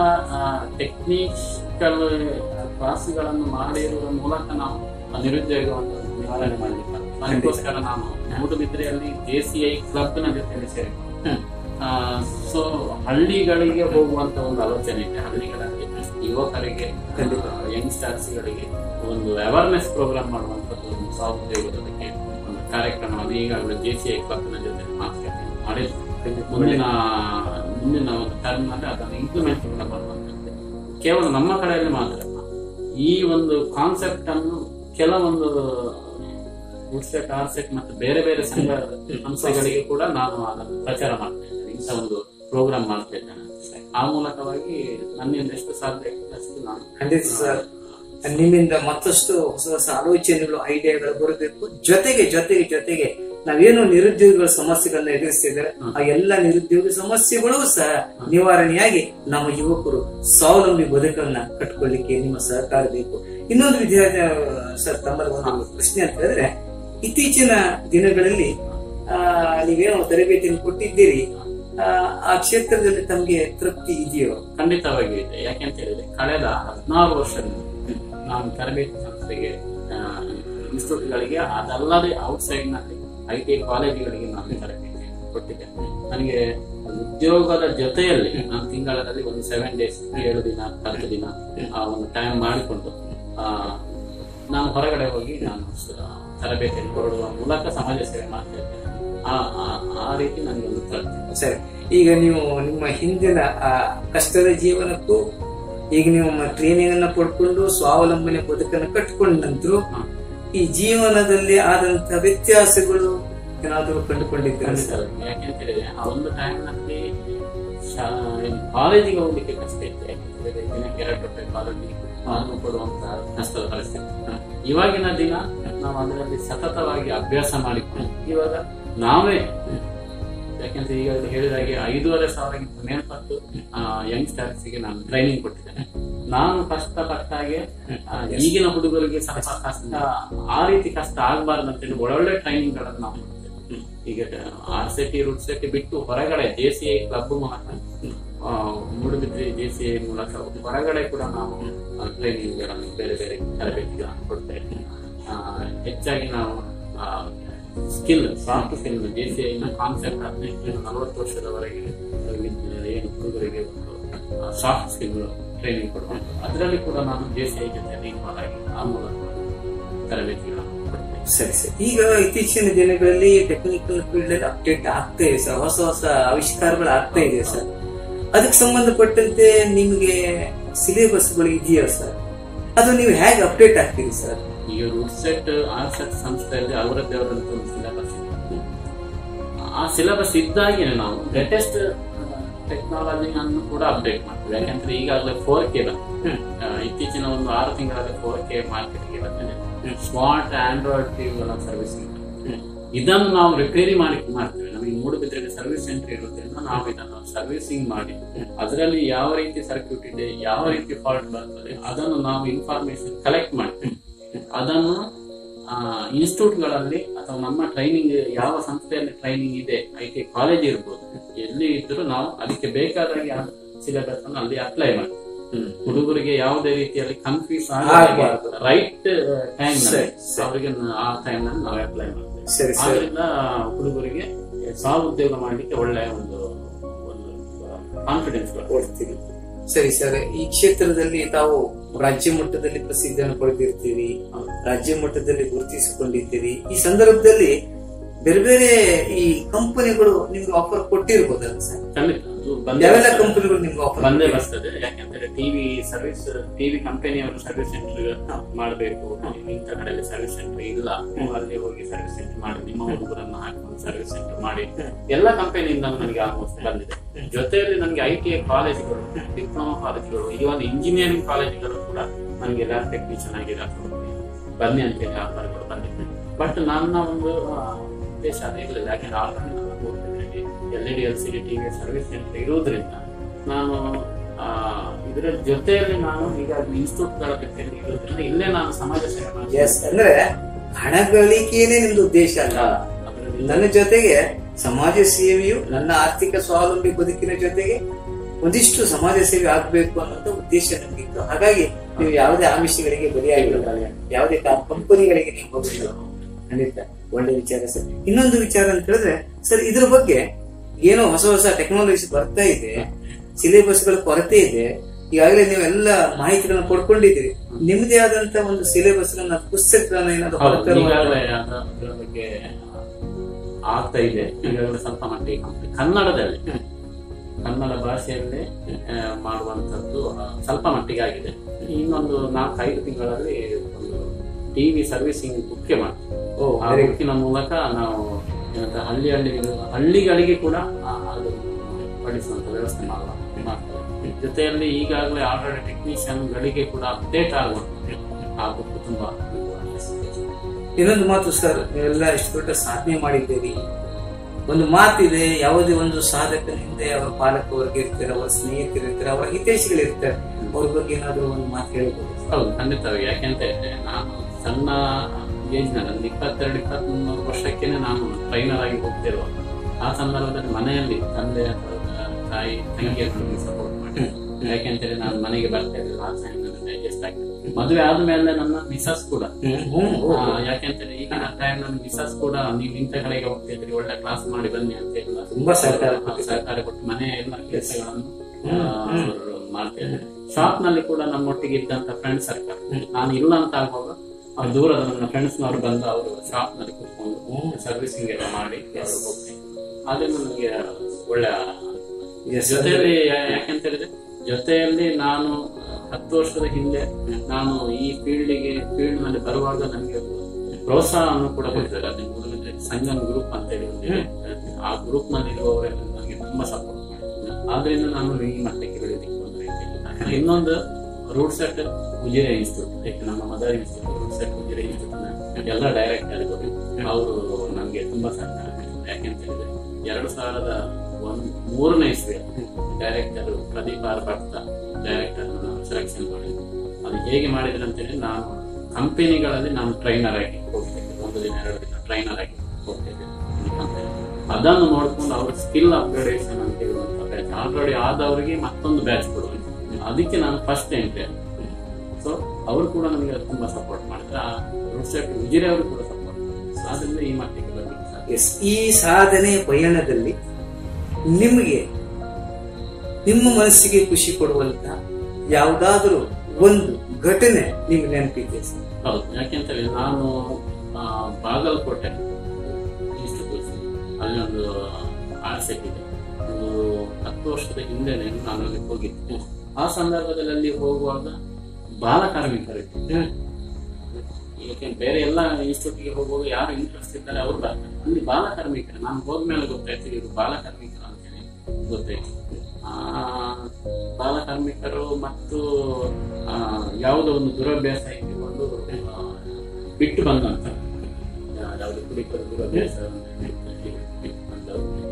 ಟೆಕ್ನಿಕಲ್ ಕ್ಲಾಸ್ಗಳನ್ನು ಮಾಡಿರುವ ಮೂಲಕ ನಾವು ಆ ನಿರುದ್ಯೋಗವನ್ನು ನಿವಾರಣೆ ಮಾಡಲಿಕ್ಕೆ ಅದಕ್ಕೋಸ್ಕರ ನಾನು ಮೂಡುಬಿದ್ರೆಯಲ್ಲಿ ಜೆ ಸಿ ಐ ಕ್ಲಬ್ ನ ಜೊತೆಯಲ್ಲಿ ಸೇರಿಕೊಂಡು ಸೊ ಹಳ್ಳಿಗಳಿಗೆ ಹೋಗುವಂತ ಒಂದು ಆಲೋಚನೆ ಇದೆ ಹಳ್ಳಿಗಳಲ್ಲಿ ಯುವಕರಿಗೆ ಯಂಗ್ಸ್ಟರ್ಸ್ ಗಳಿಗೆ ಒಂದು ಅವೇರ್ನೆಸ್ ಪ್ರೋಗ್ರಾಮ್ ಮಾಡುವಂತದ್ದು ಒಂದು ಸಹೋದ್ಯೋಗದಕ್ಕೆ ಒಂದು ಕಾರ್ಯಕ್ರಮವನ್ನು ಈಗಾಗಲೇ ಜೆ ಸಿ ಐ ಕ್ಲಬ್ ನ ಜೊತೆ ಮಾತುಕತೆ ಮಾಡಿದ್ವಿ ಮುಂದಿನ ಮುಂದಿನ ಒಂದು ಟರ್ಮ್ ನಲ್ಲಿ ಅದನ್ನು ಇಂಪ್ಲಿಮೆಂಟ್ ಕೂಡ ಮಾಡುವಂತದ್ದು ಕೇವಲ ನಮ್ಮ ಕಡೆಯಲ್ಲಿ ಮಾತ್ರ ಅಲ್ಲ. ಈ ಒಂದು ಕಾನ್ಸೆಪ್ಟ್ ಅನ್ನು ಕೆಲವೊಂದು ವುಡ್ಸೆಟ್ ಆರ್ಸೆಟ್ ಮತ್ತು ಬೇರೆ ಬೇರೆ ಸಂಘ ಸಂಸ್ಥೆಗಳಿಗೆ ಕೂಡ ನಾನು ಅದನ್ನು ಪ್ರಚಾರ ಮಾಡ್ತಾ ಇದ್ದೇನೆ ಇಂಥ ಒಂದು ಪ್ರೋಗ್ರಾಮ್ ಮಾಡ್ತಾ ಇದ್ದೇನೆ ಆ ಮೂಲಕವಾಗಿ ನನ್ನಿಂದ ಎಷ್ಟು ಸಾಧ್ಯ ಆಗ್ತದೆ ಅಷ್ಟು ನಾನು ಖಂಡಿತ ಸರ್ ನಿಮ್ಮಿಂದ ಮತ್ತಷ್ಟು ಹೊಸ ಹೊಸ ಆಲೋಚನೆಗಳು ಐಡಿಯಾಗಳು ಬರಬೇಕು ಜೊತೆಗೆ ಜೊತೆಗೆ ಜೊತೆಗೆ ನಾವೇನು ನಿರುದ್ಯೋಗಿಗಳ ಸಮಸ್ಯೆಗಳನ್ನ ಎದುರಿಸ್ತಿದ್ದಾರೆ ಆ ಎಲ್ಲ ನಿರುದ್ಯೋಗ ಸಮಸ್ಯೆಗಳು ಸಹ ನಿವಾರಣೆಯಾಗಿ ನಮ್ಮ ಯುವಕರು ಸ್ವಾವಲಂಬಿ ಬದುಕನ್ನ ಕಟ್ಕೊಳ್ಳಿಕ್ಕೆ ನಿಮ್ಮ ಸಹಕಾರ ಬೇಕು ಇನ್ನೊಂದು ವಿದ್ಯಾರ್ಥಿ ಸರ್ ತಮ್ಮಲ್ಲಿ ಒಂದು ಪ್ರಶ್ನೆ ಅಂತ ಹೇಳಿದ್ರೆ ಇತ್ತೀಚಿನ ದಿನಗಳಲ್ಲಿ ಆ ನೀವೇನೋ ತರಬೇತಿಯನ್ನು ಕೊಟ್ಟಿದ್ದೀರಿ ಆ, ಆ ಕ್ಷೇತ್ರದಲ್ಲಿ ತಮ್ಗೆ ತೃಪ್ತಿ ಇದೆಯೋ ಖಂಡಿತವಾಗಿಯೂ ಇದೆ ಯಾಕೆಂತ ಹೇಳಿದ್ರೆ ಕಳೆದ ಹದಿನಾರು ವರ್ಷದಿಂದ ನಾನು ತರಬೇತಿ ಸಂಸ್ಥೆಗೆ ಇನ್ಸ್ಟಿಟ್ಯೂಟ್ಗಳಿಗೆ ಅದಲ್ಲದೆ ಔಟ್ಸೈಡ್ ನಲ್ಲಿ ಐ ಟಿ ಕಾಲೇಜುಗಳಿಗೆ ನಾನು ತರಬೇತಿ ಕೊಟ್ಟಿದ್ದೇನೆ ನನಗೆ ಉದ್ಯೋಗದ ಜೊತೆಯಲ್ಲಿ ನಾನು ತಿಂಗಳಲ್ಲಿ ಒಂದು ಸೆವೆನ್ ಡೇಸ್ ಏಳು ದಿನ ಹತ್ತು ದಿನ ಆ ಒಂದು ಟೈಮ್ ಮಾಡಿಕೊಂಡು ಆ, ನಾನು ಹೊರಗಡೆ ಹೋಗಿ ನಾನು ಸ- ತರಬೇತಿಯನ್ನು ಕೊಡುವ ಮೂಲಕ ಸಮಾಜ ಸೇವೆ ಮಾಡ್ತಾ ಇದ್ದೇನೆ ಆ- ಆ- ಆ ರೀತಿ ನನಗೆ ಒಂದು ತೃಪ್ತಿ ಸರಿ ಈಗ ನೀವು ನಿಮ್ಮ ಹಿಂದಿನ ಆ ಕಷ್ಟದ ಜೀವನಕ್ಕೂ ಈಗ ನೀವು ಟ್ರೈನಿಂಗ್ ಅನ್ನ ಪಡ್ಕೊಂಡು ಸ್ವಾವಲಂಬನೆ ಬದುಕನ್ನು ಕಟ್ಟಿಕೊಂಡ ನಂತರ ಈ ಜೀವನದಲ್ಲಿ ಆದಂತ ವ್ಯತ್ಯಾಸಗಳು ಏನಾದರೂ ಕಂಡುಕೊಂಡಿದ್ದೀರಾ ಸರ್ ಯಾಕೆಂತ ಹೇಳಿದ್ರೆ ಆ ಒಂದು ಟೈಮ್ ನಲ್ಲಿ ಕಾಲೇಜಿಗೆ ಹೋಗ್ಲಿಕ್ಕೆ ಕಷ್ಟ ಇತ್ತು ಯಾಕೆಂತ ಹೇಳಿದ್ರೆ ದಿನಕ್ಕೆ ಎರಡು ರೂಪಾಯಿ ಕಾಲೇಜಿಗೆ ನಾನು ಕೊಡುವಂತ ಕಷ್ಟದ ಪರಿಸ್ಥಿತಿ ಇವಾಗಿನ ದಿನ ನಾವು ಅದರಲ್ಲಿ ಸತತವಾಗಿ ಅಭ್ಯಾಸ ಮಾಡಿಕೊಂಡು ಇವಾಗ ನಾವೇ ಯಾಕೆಂದ್ರೆ ಈಗ ಹೇಳಿದ ಹಾಗೆ ಐದೂವರೆ ಸಾವಿರಕ್ಕಿಂತ ಮೇಲ್ಪಟ್ಟು ಯಂಗ್ಸ್ಟರ್ಸ್ ಗೆ ನಾನು ಟ್ರೈನಿಂಗ್ ಕೊಟ್ಟಿದ್ದೇನೆ ನಾನು ಕಷ್ಟಪಟ್ಟ ಹಾಗೆ ಆ, ಈಗಿನ ಹುಡುಗರಿಗೆ ಸ್ವಲ್ಪ ಕಷ್ಟ ಆ ರೀತಿ ಕಷ್ಟ ಆಗಬಾರ್ದು ಅಂತೇಳಿ ಒಳ್ಳೊಳ್ಳೆ ಟ್ರೈನಿಂಗ್ ಗಳನ್ನು ನಾವು ಕೊಡ್ತೇವೆ ಈಗ ಆರ್ ಸಿಟಿ ರೂಟ್ ಸಿಟಿ ಬಿಟ್ಟು ಹೊರಗಡೆ ಜೆ ಸಿ ಐ ಕ್ಲಬ್ ಮೂಲಕ ಆ, ಮೂಡುಬಿದ್ರೆ ಜೆ ಸಿ ಐ ಮೂಲಕ ಹೊರಗಡೆ ಕೂಡ ನಾವು ಟ್ರೈನಿಂಗ್ ಗಳನ್ನು ಬೇರೆ ಬೇರೆ ತರಬೇತಿಗಳನ್ನು ಕೊಡ್ತಾ ಇದ್ದೀವಿ ಆ, ಹೆಚ್ಚಾಗಿ ನಾವು skill soft skill J C ಐನ ಕಾನ್ಸೆಪ್ಟ್ ಹದಿನೆಂಟು ನಲವತ್ತು ವರ್ಷದವರೆಗೆ ವಿದ್- ಏನು ಹುಡುಗರಿಗೆ ಸಾಫ್ಟ್ ಸ್ಕಿಲ್ ಟ್ರೈನಿಂಗ್ ಕೊಡುವಂತ ಅದರಲ್ಲಿ ಕೂಡ ನಾನು ಜೆ ಸಿ ಐ ಜೊತೆ ಇನ್ವಾಲ್ವ್ ಆಗಿ ಆ ಮೂಲಕ ತರಬೇತಿಗಳನ್ನು ಕೊಡ್ತೇನೆ ಸರಿ ಸರಿ ಈಗ ಇತ್ತೀಚಿನ ದಿನಗಳಲ್ಲಿ ಟೆಕ್ನಿಕಲ್ ಫೀಲ್ಡ್ ಅಲ್ಲಿ ಅಪ್ಡೇಟ್ ಆಗ್ತಾ ಇದೆ ಸರ್ ಹೊಸ ಹೊಸ ಆವಿಷ್ಕಾರಗಳು ಆಗ್ತಾ ಇದೆ ಸರ್ ಅದಕ್ಕೆ ಸಂಬಂಧಪಟ್ಟಂತೆ ನಿಮ್ಗೆ ಸಿಲೆಬಸ್ಗಳು ಇದೆಯಾ ಸರ್ ಅದು ನೀವು ಹೇಗೆ ಅಪ್ಡೇಟ್ ಆಗ್ತೀರಿ ಸರ್ ಈಗ ರೂಟ್ಸೆಟ್ ಆರ್ಸೆಟ್ ಸಂಸ್ಥೆಯಲ್ಲಿ ಅವರದ್ದೇ ಆದಂತ ಒಂದು ಸಿಲೆಬಸ್ ಇದೆ ಆ ಸಿಲೆಬಸ್ ಇದ್ದಾಗೇನೆ ನಾವು ಲೇಟೆಸ್ಟ್ ಟೆಕ್ನಾಲಜಿ ಅನ್ನು ಕೂಡ ಅಪ್ಡೇಟ್ ಮಾಡ್ತೀವಿ ಯಾಕಂದ್ರೆ ಈಗಾಗಲೇ ಫೋರ್ ಕೆ ಬಂದಿದೆ ಆ, ಇತ್ತೀಚಿನ ಒಂದು ಆರು ತಿಂಗಳಲ್ಲಿ ಫೋರ್ ಕೆ ಮಾರ್ಕೆಟ್ಗೆ ಬಂದಿದೆ ಸ್ಮಾರ್ಟ್ ಆಂಡ್ರಾಯ್ಡ್ ಟಿವಿಗಳ ಸರ್ವಿಸ್ ಇದನ್ನು ನಾವು ರಿಪೇರಿ ಮಾಡಿ ಮಾಡ್ತೀವಿ ನಮ್ಮ ನಮಗೆ ಮೂಡುಬಿದ್ರೆಗೆ ಸರ್ವಿಸ್ ಸೆಂಟರ್ ಇರೋದ್ರಿಂದ ನಾವು ಇದನ್ನು ಸರ್ವಿಸಿಂಗ್ ಮಾಡಿ ಅದರಲ್ಲಿ ಯಾವ ರೀತಿ ಸರ್ಕ್ಯೂಟ್ ಇದೆ ಯಾವ ರೀತಿ ಫಾಲ್ಟ್ ಬರ್ತದೆ ಅದನ್ನು ನಾವು ಇನ್ಫಾರ್ಮೇಶನ್ ಕಲೆಕ್ಟ್ ಮಾಡ್ತೀವಿ ಅದನ್ನು ಇನ್ಸ್ಟಿಟ್ಯೂಟ್ ಗಳಲ್ಲಿ ಅಥವಾ ನಮ್ಮ ಟ್ರೈನಿಂಗ್ ಯಾವ ಸಂಸ್ಥೆಯಲ್ಲಿ ಟ್ರೈನಿಂಗ್ ಇದೆ ಐ ಟಿ ಕಾಲೇಜ್ ಇರ್ಬೋದು ಎಲ್ಲಿ ಇದ್ರೂ ನಾವು ಅದಕ್ಕೆ ಬೇಕಾದಾಗೆ ಆ ಸಿಲೆಬಸ್ ಅನ್ನು ಅಲ್ಲಿ ಅಪ್ಲೈ ಮಾಡ್ತೀವಿ ಹುಡುಗರಿಗೆ ಯಾವುದೇ ರೀತಿಯಲ್ಲಿ ಕನ್ಫ್ಯೂಸ್ ಆಗ್ಬಾರ್ದು. ರೈಟ್ ಟೈಮ್ ಸರಿ, ಸರಿ. ಅವರಿಗೆ ಆ ಟೈಮ್ ನಲ್ಲಿ ನಾವು ಅಪ್ಲೈ ಮಾಡ್ತೇವೆ ಸರಿ ಸರಿ ಆದ್ರಿಂದ ಹುಡುಗರಿಗೆ ಸ್ವ ಉದ್ಯೋಗ ಮಾಡ್ಲಿಕ್ಕೆ ಒಳ್ಳೆಯ ಒಂದು ಒಂದು ಕಾನ್ಫಿಡೆನ್ಸ್ ಕೊಡ್ತೀರಿ ಸರಿ ಸರ್ ಈ ಕ್ಷೇತ್ರದಲ್ಲಿ ತಾವು ರಾಜ್ಯ ಮಟ್ಟದಲ್ಲಿ ಪ್ರಸಿದ್ಧಿಯನ್ನು ಪಡೆದಿರ್ತೀರಿ ರಾಜ್ಯ ಮಟ್ಟದಲ್ಲಿ ಗುರುತಿಸಿಕೊಂಡಿದ್ದೀರಿ ಈ ಸಂದರ್ಭದಲ್ಲಿ ಬೇರೆ ಬೇರೆ ಈ ಕಂಪನಿಗಳು ನಿಮ್ಗೆ ಆಫರ್ ಕೊಟ್ಟಿರ್ಬೋದಲ್ಲ ಸರ್ ಖಂಡಿತ ಅದು ಬಂದೇ ಯಾವೆಲ್ಲ ಬರ್ತದೆ. ಕಂಪನಿಗಳು ನಿಮ್ಗೆ ಆಫರ್ ಬಂದೇ ಬರ್ತದೆ ಯಾಕಂದ್ರೆ ಟಿವಿ ಸರ್ವಿಸ್ ಟಿವಿ ಕಂಪನಿಯವರು ಸರ್ವಿಸ್ ಸೆಂಟರ್ ಮಾಡಬೇಕು ಇಂಥ ಕಡೆಯಲ್ಲಿ ಸರ್ವಿಸ್ ಸೆಂಟರ್ ಇಲ್ಲ ನೀವು ಅಲ್ಲಿ ಹೋಗಿ ಸರ್ವಿಸ್ ಸೆಂಟರ್ ಮಾಡಿ ನಿಮ್ಮ ಹುಡುಗರನ್ನು ಹಾಕೊಂಡು ಸರ್ವಿಸ್ ಸೆಂಟರ್ ಮಾಡಿ ಎಲ್ಲ ಕಂಪನಿಯಿಂದ ನನಗೆ ಆಲ್ಮೋಸ್ಟ್ ಬಂದಿದೆ ಜೊತೆಯಲ್ಲಿ ನನಗೆ ಐ ಟಿ ಐ ಕಾಲೇಜ್ಗಳು ಡಿಪ್ಲೊಮಾ ಕಾಲೇಜ್ಗಳು ಇವನ್ ಇಂಜಿನಿಯರಿಂಗ್ ಕಾಲೇಜ್ಗಳು ಕೂಡ ನನಗೆ ಲ್ಯಾಬ್ ಟೆಕ್ನಿಷಿಯನ್ ಆಗಿ ಹಾಕೊಂಡು ಬನ್ನಿ ಅಂತೇಳಿ ಆಫರ್ಗಳು ಬಂದಿದೆ ಬಟ್ ನನ್ನ ಒಂದು ಆ, ಉದ್ದೇಶ ಅದು ಇರಲಿಲ್ಲ ಯಾಕಂದ್ರೆ already L E D L C D TV service centre ಇರುವುದರಿಂದ ನಾನು ಆ, ಇದರ ಜೊತೆಯಲ್ಲಿ ನಾನು ಈಗ ಇನ್ಸ್ಟಿಟ್ಯೂಟ್ ಗಳ ಜೊತೆಯಲ್ಲಿ ಇರೋದ್ರಿಂದ ಇಲ್ಲೇ ನಾನು ಸಮಾಜ ಸೇವೆ ಮಾಡ್ತೀನಿ. ಎಸ್ ಅಂದ್ರೆ ಹಣ ಗಳಿಕೆಯೇ ನಿಮ್ದು ಉದ್ದೇಶ ಅಲ್ಲ ಅದರಲ್ಲಿ ನನ್ನ ಜೊತೆಗೆ ಸಮಾಜ ಸೇವೆಯು ನನ್ನ ಆರ್ಥಿಕ ಸ್ವಾವಲಂಬಿ ಬದುಕಿನ ಜೊತೆಗೆ ಒಂದಿಷ್ಟು ಸಮಾಜ ಸೇವೆ ಆಗ್ಬೇಕು ಅನ್ನೋಂಥ ಉದ್ದೇಶ ನಮ್ಗಿತ್ತು ಹಾಗಾಗಿ ನೀವು ಯಾವುದೇ ಆಮಿಷಗಳಿಗೆ ಬಲಿಯಾಗಿಲ್ಲ ಯಾವುದೇ ಕಂಪನಿಗಳಿಗೆ ನೀವು ಹೋಗಿಲ್ಲ ಖಂಡಿತ ಒಳ್ಳೆ ವಿಚಾರ ಸರ್ ಇನ್ನೊಂದು ವಿಚಾರ ಅಂತ ಹೇಳಿದ್ರೆ ಸರ್ ಇದ್ರ ಬಗ್ಗೆ ಏನೋ ಹೊಸ ಹೊಸ ಟೆಕ್ನಾಲಜಿ ಬರ್ತಾ ಇದೆ ಸಿಲೆಬಸ್ಗಳ ಕೊರತೆ ಇದೆ ಈಗಾಗಲೇ ನೀವೆಲ್ಲ ಮಾಹಿತಿಗಳನ್ನ ಪಡ್ಕೊಂಡಿದ್ದೀರಿ ನಿಮ್ಮದೇ ಆದಂತ ಒಂದು ಸಿಲೆಬಸ್ ಪುಸ್ತಕಗಳನ್ನ ಏನಾದ್ರು ಹೌದು, ಹೊರತರುವ ಈಗಾಗಲೇ ಅದ- ಅದರ ಬಗ್ಗೆ ಆಗ್ತಾ ಇದೆ ಈಗಾಗಲೇ ಸ್ವಲ್ಪ ಮಟ್ಟಿಗೆ complete. ಕನ್ನಡದಲ್ಲಿ ಕನ್ನಡ ಭಾಷೆಯಲ್ಲೇ ಆ, ಮಾಡುವಂತದ್ದು ಆ, ಸ್ವಲ್ಪ ಮಟ್ಟಿಗೆ ಆಗಿದೆ ಇನ್ನೊಂದು ನಾಲ್ಕೈದು ತಿಂಗಳಲ್ಲಿ ಒಂದು ಟಿವಿ ಸರ್ವಿಸಿಂಗ್ ಬುಕ್ಕೆ ಮಾಡ್ತೀವಿ ಓ ಆ very good. ಬುಕ್ಕಿನ ಮೂಲಕ ನಾವು ಏನಂತ ಹಳ್ಳಿ ಹಳ್ಳಿ ಹಳ್ಳಿಗಳಿಗೆ ಕೂಡ ಆ, ಅದು ಪಡಿಸುವಂತ ವ್ಯವಸ್ಥೆ ಮಾಡುವ ಮಾಡ್ತೇವೆ ಜೊತೆಯಲ್ಲಿ ಈಗಾಗಲೇ ಆಲ್ರೆಡಿ ಟೆಕ್ನಿಷಿಯನ್ ಗಳಿಗೆ ಕೂಡ ಅಪ್ಡೇಟ್ ಆಗುವಂತ ಆ ಬುಕ್ ತುಂಬಾ ಇನ್ನೊಂದು ಮಾತು ಸರ್ ನೀವೆಲ್ಲ ಇಷ್ಟು ದೊಡ್ಡ ಸಾಧನೆ ಮಾಡಿದ್ದೀರಿ ಒಂದು ಮಾತಿದೆ ಯಾವುದೇ ಒಂದು ಸಾಧಕನ ಹಿಂದೆ ಅವರ ಪಾಲಕ ವರ್ಗ ಇರ್ತಾರೆ ಅವರ ಸ್ನೇಹಿತರು ಇರ್ತಾರೆ ಅವರ ಹಿತೈಷಿಗಳಿರ್ತಾರೆ ಅವ್ರ ಬಗ್ಗೆ ಏನಾದ್ರು ಒಂದು ಮಾತು ಹೇಳ್ಬೋದು ಹೌದು ಖಂಡಿತವಾಗಿ ಯಾಕೆಂತ ನಾನು ಸಣ್ಣ ಏಜ್ ನಲ್ಲಿ ಇಪ್ಪತ್ತೆರಡು ಇಪ್ಪತ್ಮೂರು ವರ್ಷಕ್ಕೇನೆ ನಾನು ಟ್ರೈನರ್ ಆಗಿ ಹೋಗ್ತಿರುವ ಆ ಸಂದರ್ಭದಲ್ಲಿ ಮನೆಯಲ್ಲಿ ತಂದೆ ಅಥವಾ ತಾಯಿ ತಂಗಿಯರು ನನಗೆ ಸಪೋರ್ಟ್ ಮಾಡಿ ಯಾಕೆಂತೇಳಿ ನಾನು ಮನೆಗೆ ಬರ್ತಾ ಇರಲಿಲ್ಲ ಆ ಸಮಯದಲ್ಲಿ ಡೈಜೆಸ್ಟ್ ಆಗ್ತದೆ ಮದುವೆ ಆದ್ಮೇಲೆ ನನ್ನ ಮಿಸಸ್ ಕೂಡ ಆ, ಯಾಕೆಂತೇಳಿ ಈಗಿನ ಟೈಮ್ ನನ್ನ ಮಿಸಸ್ ಕೂಡ ನೀವು ಇಂಥ ಕಡೆಗೆ ಹೋಗ್ತಿದ್ರಿ ಒಳ್ಳೆ ಕ್ಲಾಸ್ ಮಾಡಿ ಬನ್ನಿ ಅಂತ ಹೇಳಿ ತುಂಬಾ ಸಹಕಾರ ಆ, ಸಹಕಾರ ಕೊಟ್ಟು ಮನೆಯ ಎಲ್ಲ ಕೆಲಸಗಳನ್ನು ಮಾಡ್ತೇನೆ ಶಾಪ್ ನಲ್ಲಿ ಕೂಡ ನಮ್ಮೊಟ್ಟಿಗೆ ಇದ್ದಂತ ಫ್ರೆಂಡ್ ಸರ್ಕಲ್ ನಾನು ಇಲ್ಲ ಅಂತ ಆಗುವಾಗ ಅವ್ರು ದೂರದ ನನ್ನ ಫ್ರೆಂಡ್ಸ್ ನವರು ಬಂದು ಅವರು ಶಾಪ್ ನಲ್ಲಿ ಕುತ್ಕೊಂಡು ಸರ್ವಿಸಿಂಗ್ ಎಲ್ಲ ಮಾಡಿ ಅವ್ರು ಹೋಗ್ತೀನಿ ಅದನ್ನು ನನಗೆ ಒಳ್ಳೆ Yes, ಜೊತೆಯಲ್ಲಿ ಯಾ- ಯಾಕೆಂತ ಹೇಳಿದ್ರೆ ಜೊತೆಯಲ್ಲಿ ನಾನು ಹತ್ತು ವರ್ಷದ ಹಿಂದೆ ನಾನು ಈ ಫೀಲ್ಡಿಗೆ ಫೀಲ್ಡ್ ನಲ್ಲಿ ಬರುವಾಗ ನನಗೆ ಒಂದು ಪ್ರೋತ್ಸಾಹವನ್ನು ಕೂಡ ಕೊಡ್ತಾರೆ ಅದನ್ನ ನೋಡಿದ್ರೆ ಸಂಗಮ್ ಗ್ರೂಪ್ ಅಂತ ಹೇಳಿ ಒಂದಿದೆ ಆ ಗ್ರೂಪ್ ನಲ್ಲಿ ಇರುವವರೆಲ್ಲ ನನಗೆ ತುಂಬಾ ಸಪೋರ್ಟ್ ಮಾಡಿದ್ರು ಆದ್ರಿಂದ ನಾನು ಈ ಮಟ್ಟಕ್ಕೆ ಬೆಳೆದಿಕ್ಕೆ ಒಂದು ರೀತಿಯಲ್ಲಿ ಇನ್ನೊಂದು ರೂಟ್ ಸೆಟ್ ಉಜಿರೆ ಇನ್ಸ್ಟಿಟ್ಯೂಟ್ ಯಾಕೆ ನಮ್ಮ mother institute RUDSET Ujire institute ಎಲ್ಲ ಡೈರೆಕ್ಟರ್ ಅವರು ನನಗೆ ತುಂಬಾ ಸಹಕಾರ ಮಾಡಿದ್ರು ಯಾಕೆಂತ ಹೇಳಿದ್ರೆ ಎರಡು ಸಾವಿರದ ಒಂದ್ ಮೂರನೇ ಇಸ್ವಿ director Pradeep R Bhatta director selection ಮಾಡಿದ್ರು ಅದು ಹೇಗೆ ಮಾಡಿದ್ರು ಅಂತೇಳಿ ನಾನು ಕಂಪನಿಗಳಲ್ಲಿ ನಾನು ಟ್ರೈನರ್ ಆಗಿ ಹೋಗ್ತಿದ್ದೆ ಒಂದು ದಿನ ಎರಡು ದಿನ ಟ್ರೈನರ್ ಆಗಿ ಹೋಗ್ತಿದ್ದೆ ಈ company. ಅದನ್ನು ನೋಡ್ಕೊಂಡು ಅವ್ರ ಸ್ಕಿಲ್ ಅಪ್ಗ್ರೇಡೇಷನ್ ಅಂತ ಹೇಳುವಂತ ಬ್ಯಾಚ್ ಆಲ್ರೆಡಿ ಆದವರಿಗೆ ಮತ್ತೊಂದು ಬ್ಯಾಚ್ ಕೊಡುವಂತ ಅದಕ್ಕೆ ನಾನು ಫಸ್ಟ್ ಎಂಟ್ರಿ ಸೊ ಅವರು ಕೂಡ ನನಗೆ ತುಂಬಾ ಸಪೋರ್ಟ್ ಮಾಡಿದ್ರೆ ಆ ರೋಡ್ ಉಜಿರೆ ಅವರು ಕೂಡ ಸಪೋರ್ಟ್ ಮಾಡಿದ್ರು ಆದ್ರಿಂದ ಈ ಮಟ್ಟಿಗೆ ಬರ್ಲಿಕ್ಕೆ ಸಾಧ್ಯ ಎಸ್ ಈ ಸಾಧನೆ ಪಯಣದಲ್ಲಿ ನಿಮಗೆ ನಿಮ್ಮ ಮನಸ್ಸಿಗೆ ಖುಷಿ ಕೊಡುವಂತ ಯಾವುದಾದ್ರೂ ಒಂದು ಘಟನೆ ನಿಮ್ಗೆ ನೆನಪಿದೆ ಸರ್ ಹೌದು ಯಾಕೆಂತೇಳಿ ನಾನು ಆ, ಬಾಗಲಕೋಟೆ ಇನ್ಸ್ಟಿಟ್ಯೂಷನ್ ಅಲ್ಲಿ ಒಂದು ಆರ್ಸೆಟ್ ಇದೆ ಒಂದು ಹತ್ತು ವರ್ಷದ ಹಿಂದೆನೆ ನಾನು ಅಲ್ಲಿ ಹೋಗಿದ್ದೆ ಆ ಸಂದರ್ಭದಲ್ಲಿ ಅಲ್ಲಿ ಹೋಗುವಾಗ ಬಾಲ ಕಾರ್ಮಿಕರಿತ್ತು ಯಾಕೆ ಬೇರೆ ಎಲ್ಲ ಇನ್ಸ್ಟಿಟ್ಯೂಟ್ಗೆ ಹೋಗುವಾಗ ಯಾರು ಇಂಟ್ರೆಸ್ಟ್ ಇದ್ದಾರೆ ಅವ್ರು ಬರ್ತಾರೆ ಅಲ್ಲಿ ಬಾಲ ಕಾರ್ಮಿಕರು ನಾನು ಹೋದ್ಮೇಲೆ ಗೊತ್ತಾಯ್ತು ಇವರು ಬಾಲ ಕಾರ್ಮಿಕರು ಅಂತೇಳಿ ಗೊತ್ತಾಯ್ತು ಆ ಬಾಲ ಕಾರ್ಮಿಕರು ಮತ್ತು ಆ, ಯಾವುದೋ ಒಂದು ದುರಭ್ಯಾಸ ಇಟ್ಟುಕೊಂಡು ಆ, ಬಿಟ್ಟು ಬಂದಂತ ಯಾವುದು ಕುಡಿಕರು ದುರಭ್ಯಾಸ ಬಿಟ್ಟು ಬಂದವರು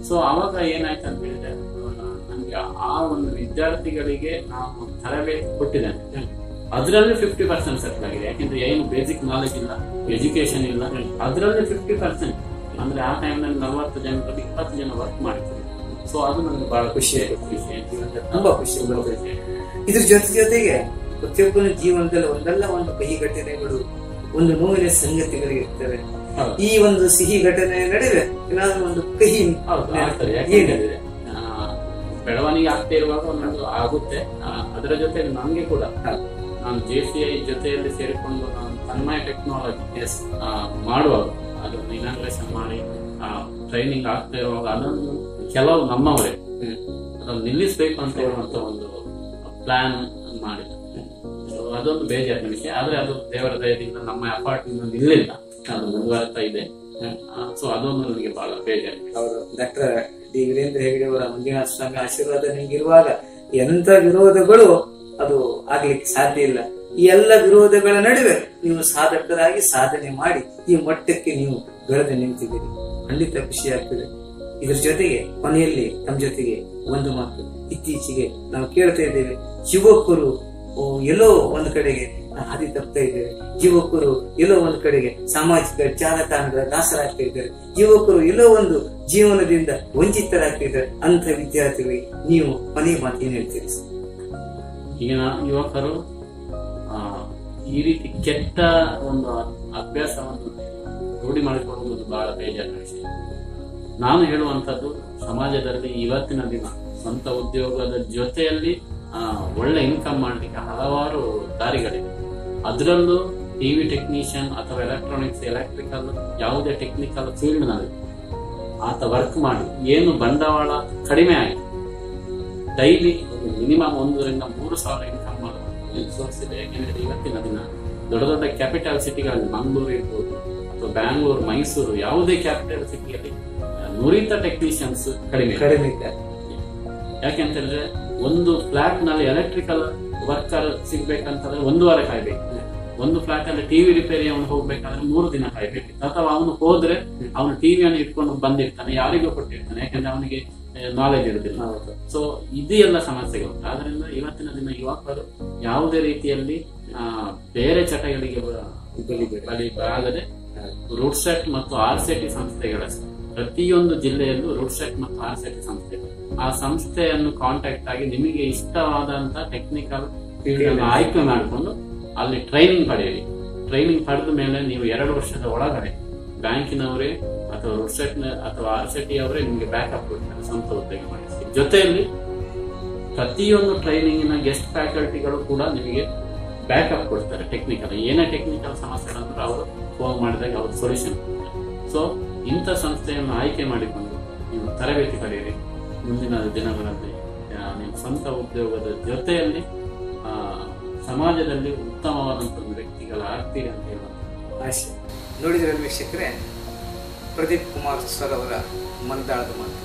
ಸೊ ಅವಾಗ ಏನಾಯ್ತು ಅಂತ ಹೇಳಿದ್ರೆ ನಮ್ಗೆ ಆ ಒಂದು ವಿದ್ಯಾರ್ಥಿಗಳಿಗೆ ನಾವು ತರಬೇತಿ ಕೊಟ್ಟಿದ್ದೇನೆ ಅದರಲ್ಲಿ ಫಿಫ್ಟಿ ಪರ್ಸೆಂಟ್ ಸೆಟ್ಲ್ ಆಗಿದೆ ಯಾಕೆಂದ್ರೆ ಏನು ಬೇಸಿಕ್ ನಾಲೆಜ್ ಇಲ್ಲ ಎಜುಕೇಶನ್ ಇಲ್ಲ ಅದರಲ್ಲಿ ಫಿಫ್ಟಿ ಪರ್ಸೆಂಟ್ ಅಂದ್ರೆ ಆ ಟೈಮ್ನಲ್ಲಿ ನಲವತ್ತು ಜನರಲ್ಲಿ ಇಪ್ಪತ್ತು ಜನ ವರ್ಕ್ ಮಾಡಿದ್ರು ಸೊ ಅದು ನನಗೆ ಬಹಳ ಖುಷಿ ಆಯ್ತು ಖುಷಿ ತುಂಬಾ ಖುಷಿ ಆಗುತ್ತೆ. ಇದ್ರ ಜೊತೆ ಜೊತೆಗೆ ಪ್ರತಿಯೊಬ್ಬನ ಜೀವನದಲ್ಲಿ ಒಂದಲ್ಲ ಒಂದು ಕಹಿ ಘಟನೆಗಳು ಒಂದು ನೋವಿನ ಸಂಗತಿಗಳು ಇರ್ತವೆ ಹೌದು. ಈ ಒಂದು ಸಿಹಿ ಘಟನೆ ನಡುವೆ ಏನಾದ್ರೂ ಒಂದು ಕಹಿ ಹೌದು ಆಗ್ತದೆ ಏನು? ಯಾಕೆಂದ್ರೆ ಆ, ಬೆಳವಣಿಗೆ ಆಗ್ತಾ ಇರುವಾಗ ಒಂದೊಂದು ಆಗುತ್ತೆ ಆ, ಅದರ ಜೊತೆ ನಮ್ಗೆ ಕೂಡ ನಾನು ಜೆ ಸಿ ಐ ಜೊತೆಯಲ್ಲಿ ಸೇರಿಕೊಂಡು ನಾನು ತನ್ಮಯ ಟೆಕ್ನಾಲಜಿ ಮಾಡುವಾಗ ಅದನ್ನು ಇನಾಗ್ರೇಷನ್ ಮಾಡಿ ಟ್ರೈನಿಂಗ್ ಆಗ್ತಾ ಇರುವಾಗ ಅದನ್ನು ಕೆಲವು ನಮ್ಮವರೇ ಅದನ್ನು ನಿಲ್ಲಿಸಬೇಕು ಅಂತ ಹೇಳುವಂತ ಒಂದು ಪ್ಲಾನ್ ಮಾಡಿದ್ರು So ಅದೊಂದು ಬೇಜಾರಿನ ವಿಷಯ ಆದ್ರೆ ಅದು ದೇವರ ದಯದಿಂದ ನಮ್ಮ ಅಪಾರ್ಟ್ಮೆಂಟ್ ನಿಲ್ಲಿಲ್ಲ ಅದು ಮುಂದುವರೆತಾ ಇದೆ ಸೊ ಅದೊಂದು ನನಗೆ ಬಹಳ ಬೇಜಾರು ಅವರು ಡಾಕ್ಟರ್ ಡಿ ವೀರೇಂದ್ರ ಹೆಗಡೆ ಅವರ ಮಂಜುನಾಥ ಸ್ವಾಮಿ ಆಶೀರ್ವಾದ ನಿಮಗಿರುವಾಗ ಎಂತ ವಿರೋಧಗಳು ಅದು ಆಗ್ಲಿಕ್ಕೆ ಸಾಧ್ಯ ಇಲ್ಲ ಈ ಎಲ್ಲ ವಿರೋಧಗಳ ನಡುವೆ ನೀವು ಸಾಧಕರಾಗಿ ಸಾಧನೆ ಮಾಡಿ ಈ ಮಟ್ಟಕ್ಕೆ ನೀವು ಬೆಳೆದು ನಿಂತಿದ್ದೀರಿ ಖಂಡಿತ ಖುಷಿ ಆಗ್ತದೆ ಇದ್ರ ಜೊತೆಗೆ ಕೊನೆಯಲ್ಲಿ ನಮ್ಮ ಜೊತೆಗೆ ಒಂದು ಮಾತು ಇತ್ತೀಚೆಗೆ ನಾವು ಕೇಳ್ತಾ ಇದ್ದೇವೆ ಯುವಕರು ಓ, ಎಲ್ಲೋ ಒಂದು ಕಡೆಗೆ ಹಾದಿ ತಪ್ತಾ ಇದ್ದೇವೆ ಯುವಕರು ಎಲ್ಲೋ ಒಂದು ಕಡೆಗೆ ಸಾಮಾಜಿಕ ಜಾಲತಾಣಗಳ ದಾಸರಾಗ್ತಾ ಇದ್ದಾರೆ ಯುವಕರು ಎಲ್ಲೋ ಒಂದು ಜೀವನದಿಂದ ವಂಚಿತರಾಗ್ತಾ ಇದ್ದಾರೆ ಅಂತ ವಿದ್ಯಾರ್ಥಿಗಳಿಗೆ ನೀವು ಕೊನೆಯ ಮಾತು ಏನ್ ಹೇಳ್ತೀರಿ ಸರ್? ಈಗಿನ ಯುವಕರು ಆ, ಈ ರೀತಿ ಕೆಟ್ಟ ಒಂದು ಅಭ್ಯಾಸವನ್ನು ರೂಢಿ ಮಾಡಿಕೊಳ್ಳುವುದು ಬಹಳ ಬೇಜಾರಿನ ವಿಷಯ ನಾನು ಹೇಳುವಂತದ್ದು ಸಮಾಜದಲ್ಲಿ ಇವತ್ತಿನ ದಿನ ಸ್ವಂತ ಉದ್ಯೋಗದ ಜೊತೆಯಲ್ಲಿ ಆ, ಒಳ್ಳೆ ಇನ್ಕಮ್ ಮಾಡಲಿಕ್ಕೆ ಹಲವಾರು ದಾರಿಗಳಿವೆ ಅದರಲ್ಲೂ ಟಿವಿ ಟೆಕ್ನಿಷಿಯನ್ ಅಥವಾ ಎಲೆಕ್ಟ್ರಾನಿಕ್ಸ್ ಎಲೆಕ್ಟ್ರಿಕಲ್ ಯಾವುದೇ ಟೆಕ್ನಿಕಲ್ ಫೀಲ್ಡ್ ನಲ್ಲಿ ಆತ ವರ್ಕ್ ಮಾಡಿ ಏನು ಬಂಡವಾಳ ಕಡಿಮೆ ಆಯಿತು ಡೈಲಿ ಮಿನಿಮಮ್ ಒಂದರಿಂದ ಮೂರು ಸಾವಿರ ಇನ್ಕಮ್ ಮಾಡುವ ಸೋರ್ಸ್ ಇದೆ ಯಾಕೆಂದ್ರೆ ಇವತ್ತಿನ ದಿನ ದೊಡ್ಡ ದೊಡ್ಡ ಕ್ಯಾಪಿಟಲ್ ಸಿಟಿಗಳಲ್ಲಿ ಮಂಗಳೂರು ಇರ್ಬೋದು ಅಥವಾ ಬ್ಯಾಂಗ್ಳೂರು ಮೈಸೂರು ಯಾವುದೇ ಕ್ಯಾಪಿಟಲ್ ಸಿಟಿಯಲ್ಲಿ ನುರಿತ ಟೆಕ್ನಿಷಿಯನ್ಸ್ ಕಡಿಮೆ ಕಡಿಮೆ ಇದ್ದಾರೆ ಯಾಕೆಂತಂದ್ರೆ ಒಂದು ಫ್ಲಾಟ್ ನಲ್ಲಿ ಎಲೆಕ್ಟ್ರಿಕಲ್ ವರ್ಕರ್ ಸಿಗ್ಬೇಕಂತಂದ್ರೆ ಒಂದು ವಾರ ಕಾಯ್ಬೇಕು ಒಂದು ಫ್ಲಾಟ್ ಅಲ್ಲಿ ಟಿವಿ ರಿಪೇರಿ ಅವನು ಹೋಗ್ಬೇಕಾದ್ರೆ ಮೂರು ದಿನ ಕಾಯ್ಬೇಕು ಅಥವಾ ಅವನು ಹೋದ್ರೆ ಅವನು ಟಿವಿಯನ್ನು ಇಟ್ಕೊಂಡು ಬಂದಿರ್ತಾನೆ ಯಾರಿಗೂ ಕೊಟ್ಟಿರ್ತಾನೆ ಯಾಕಂದ್ರೆ ಅವನಿಗೆ ನಾಲೆಜ್ ಇರುದಿಲ್ಲ ಹೌದು ಸೊ ಇದು ಎಲ್ಲ ಸಮಸ್ಯೆಗಳು ಆದ್ರಿಂದ ಇವತ್ತಿನ ದಿನ ಯುವಕರು ಯಾವುದೇ ರೀತಿಯಲ್ಲಿ ಆ, ಬೇರೆ ಚಟಗಳಿಗೆ ಬ- ಬಲಿ ಆಗದೆ ರೂಟ್ ಸೆಟ್ ಮತ್ತು ಆರ್ ಸೆಟಿ ಸಂಸ್ಥೆಗಳ ಪ್ರತಿಯೊಂದು ಜಿಲ್ಲೆಯಲ್ಲೂ ರೂಟ್ ಸೆಟ್ ಮತ್ತು ಆರ್ ಸೆಟಿ ಸಂಸ್ಥೆ ಆ ಸಂಸ್ಥೆಯನ್ನು ಕಾಂಟ್ಯಾಕ್ಟ್ ಆಗಿ ನಿಮಗೆ ಇಷ್ಟವಾದಂತ ಟೆಕ್ನಿಕಲ್ ಫೀಲ್ಡ್ ಅನ್ನು ಆಯ್ಕೆ ಮಾಡಿಕೊಂಡು ಅಲ್ಲಿ ಟ್ರೈನಿಂಗ್ ಪಡೆಯಿರಿ ಟ್ರೈನಿಂಗ್ ಪಡೆದ ಮೇಲೆ ನೀವು ಎರಡು ವರ್ಷದ ಒಳಗಡೆ ಬ್ಯಾಂಕಿನವರೇ ಅಥವಾ ರೂಟ್ ಸೆಟ್ ಅಥವಾ ಆರ್ ಸೆಟಿ ಅವರೇ ನಿಮಗೆ ಬ್ಯಾಕಪ್ ಕೊಡ್ತಾರೆ ಸ್ವಂತ ಉದ್ಯೋಗ ಮಾಡಿಸಿ ಜೊತೆಯಲ್ಲಿ ಪ್ರತಿಯೊಂದು ಟ್ರೈನಿಂಗಿನ ಗೆಸ್ಟ್ ಫ್ಯಾಕಲ್ಟಿಗಳು ಕೂಡ ನಿಮಗೆ ಬ್ಯಾಕಪ್ ಕೊಡ್ತಾರೆ ಟೆಕ್ನಿಕಲ್ ಏನೇ ಟೆಕ್ನಿಕಲ್ ಸಮಸ್ಯೆ ಅಂದ್ರೆ ಅವರು ಫೋನ್ ಮಾಡಿದಾಗ ಅವ್ರ ಸೊಲ್ಯೂಷನ್ ಸೊ ಇಂಥ ಸಂಸ್ಥೆಯನ್ನು ಆಯ್ಕೆ ಮಾಡಿಕೊಂಡು ನೀವು ತರಬೇತಿ ಪಡೆಯಿರಿ ಮುಂದಿನ ದಿನಗಳಲ್ಲಿ ಆ, ನಿಮ್ಮ ಸ್ವಂತ ಉದ್ಯೋಗದ ಜೊತೆಯಲ್ಲಿ ಆ, ಸಮಾಜದಲ್ಲಿ ಉತ್ತಮವಾದಂಥ ಒಂದು ವ್ಯಕ್ತಿಗಳ ಆಗ್ತೀರಿ ಅಂತ ಹೇಳುವ ಆಶೆ ನೋಡಿದ್ರೆ ವೀಕ್ಷಕರೇ ಪ್ರದೀಪ್ ಕುಮಾರ್ ಸರ್ ಅವರ ಮಂದಾಳದ ಮಾತು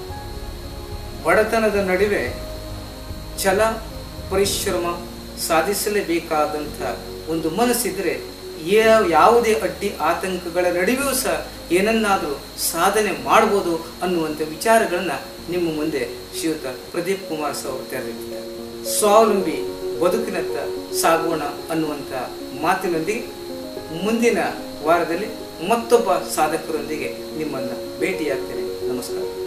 ಬಡತನದ ನಡುವೆ ಛಲ ಪರಿಶ್ರಮ ಸಾಧಿಸಲೇಬೇಕಾದಂಥ ಒಂದು ಮನಸ್ಸಿದ್ರೆ ಯಾ- ಯಾವುದೇ ಅಡ್ಡಿ ಆತಂಕಗಳ ನಡುವೆಯೂ ಸಹ ಏನನ್ನಾದರೂ ಸಾಧನೆ ಮಾಡ್ಬೋದು ಅನ್ನುವಂಥ ವಿಚಾರಗಳನ್ನ ನಿಮ್ಮ ಮುಂದೆ ಶ್ರೀಯುತ ಪ್ರದೀಪ್ ಕುಮಾರ್ ಸರ್ ಅವರು ತೆರೆದಿದ್ದಾರೆ ಸ್ವಾವಲಂಬಿ ಬದುಕಿನತ್ತ ಸಾಗೋಣ ಅನ್ನುವಂಥ ಮಾತಿನೊಂದಿಗೆ ಮುಂದಿನ ವಾರದಲ್ಲಿ ಮತ್ತೊಬ್ಬ ಸಾಧಕರೊಂದಿಗೆ ನಿಮ್ಮನ್ನು ಭೇಟಿಯಾಗ್ತೇನೆ ನಮಸ್ಕಾರ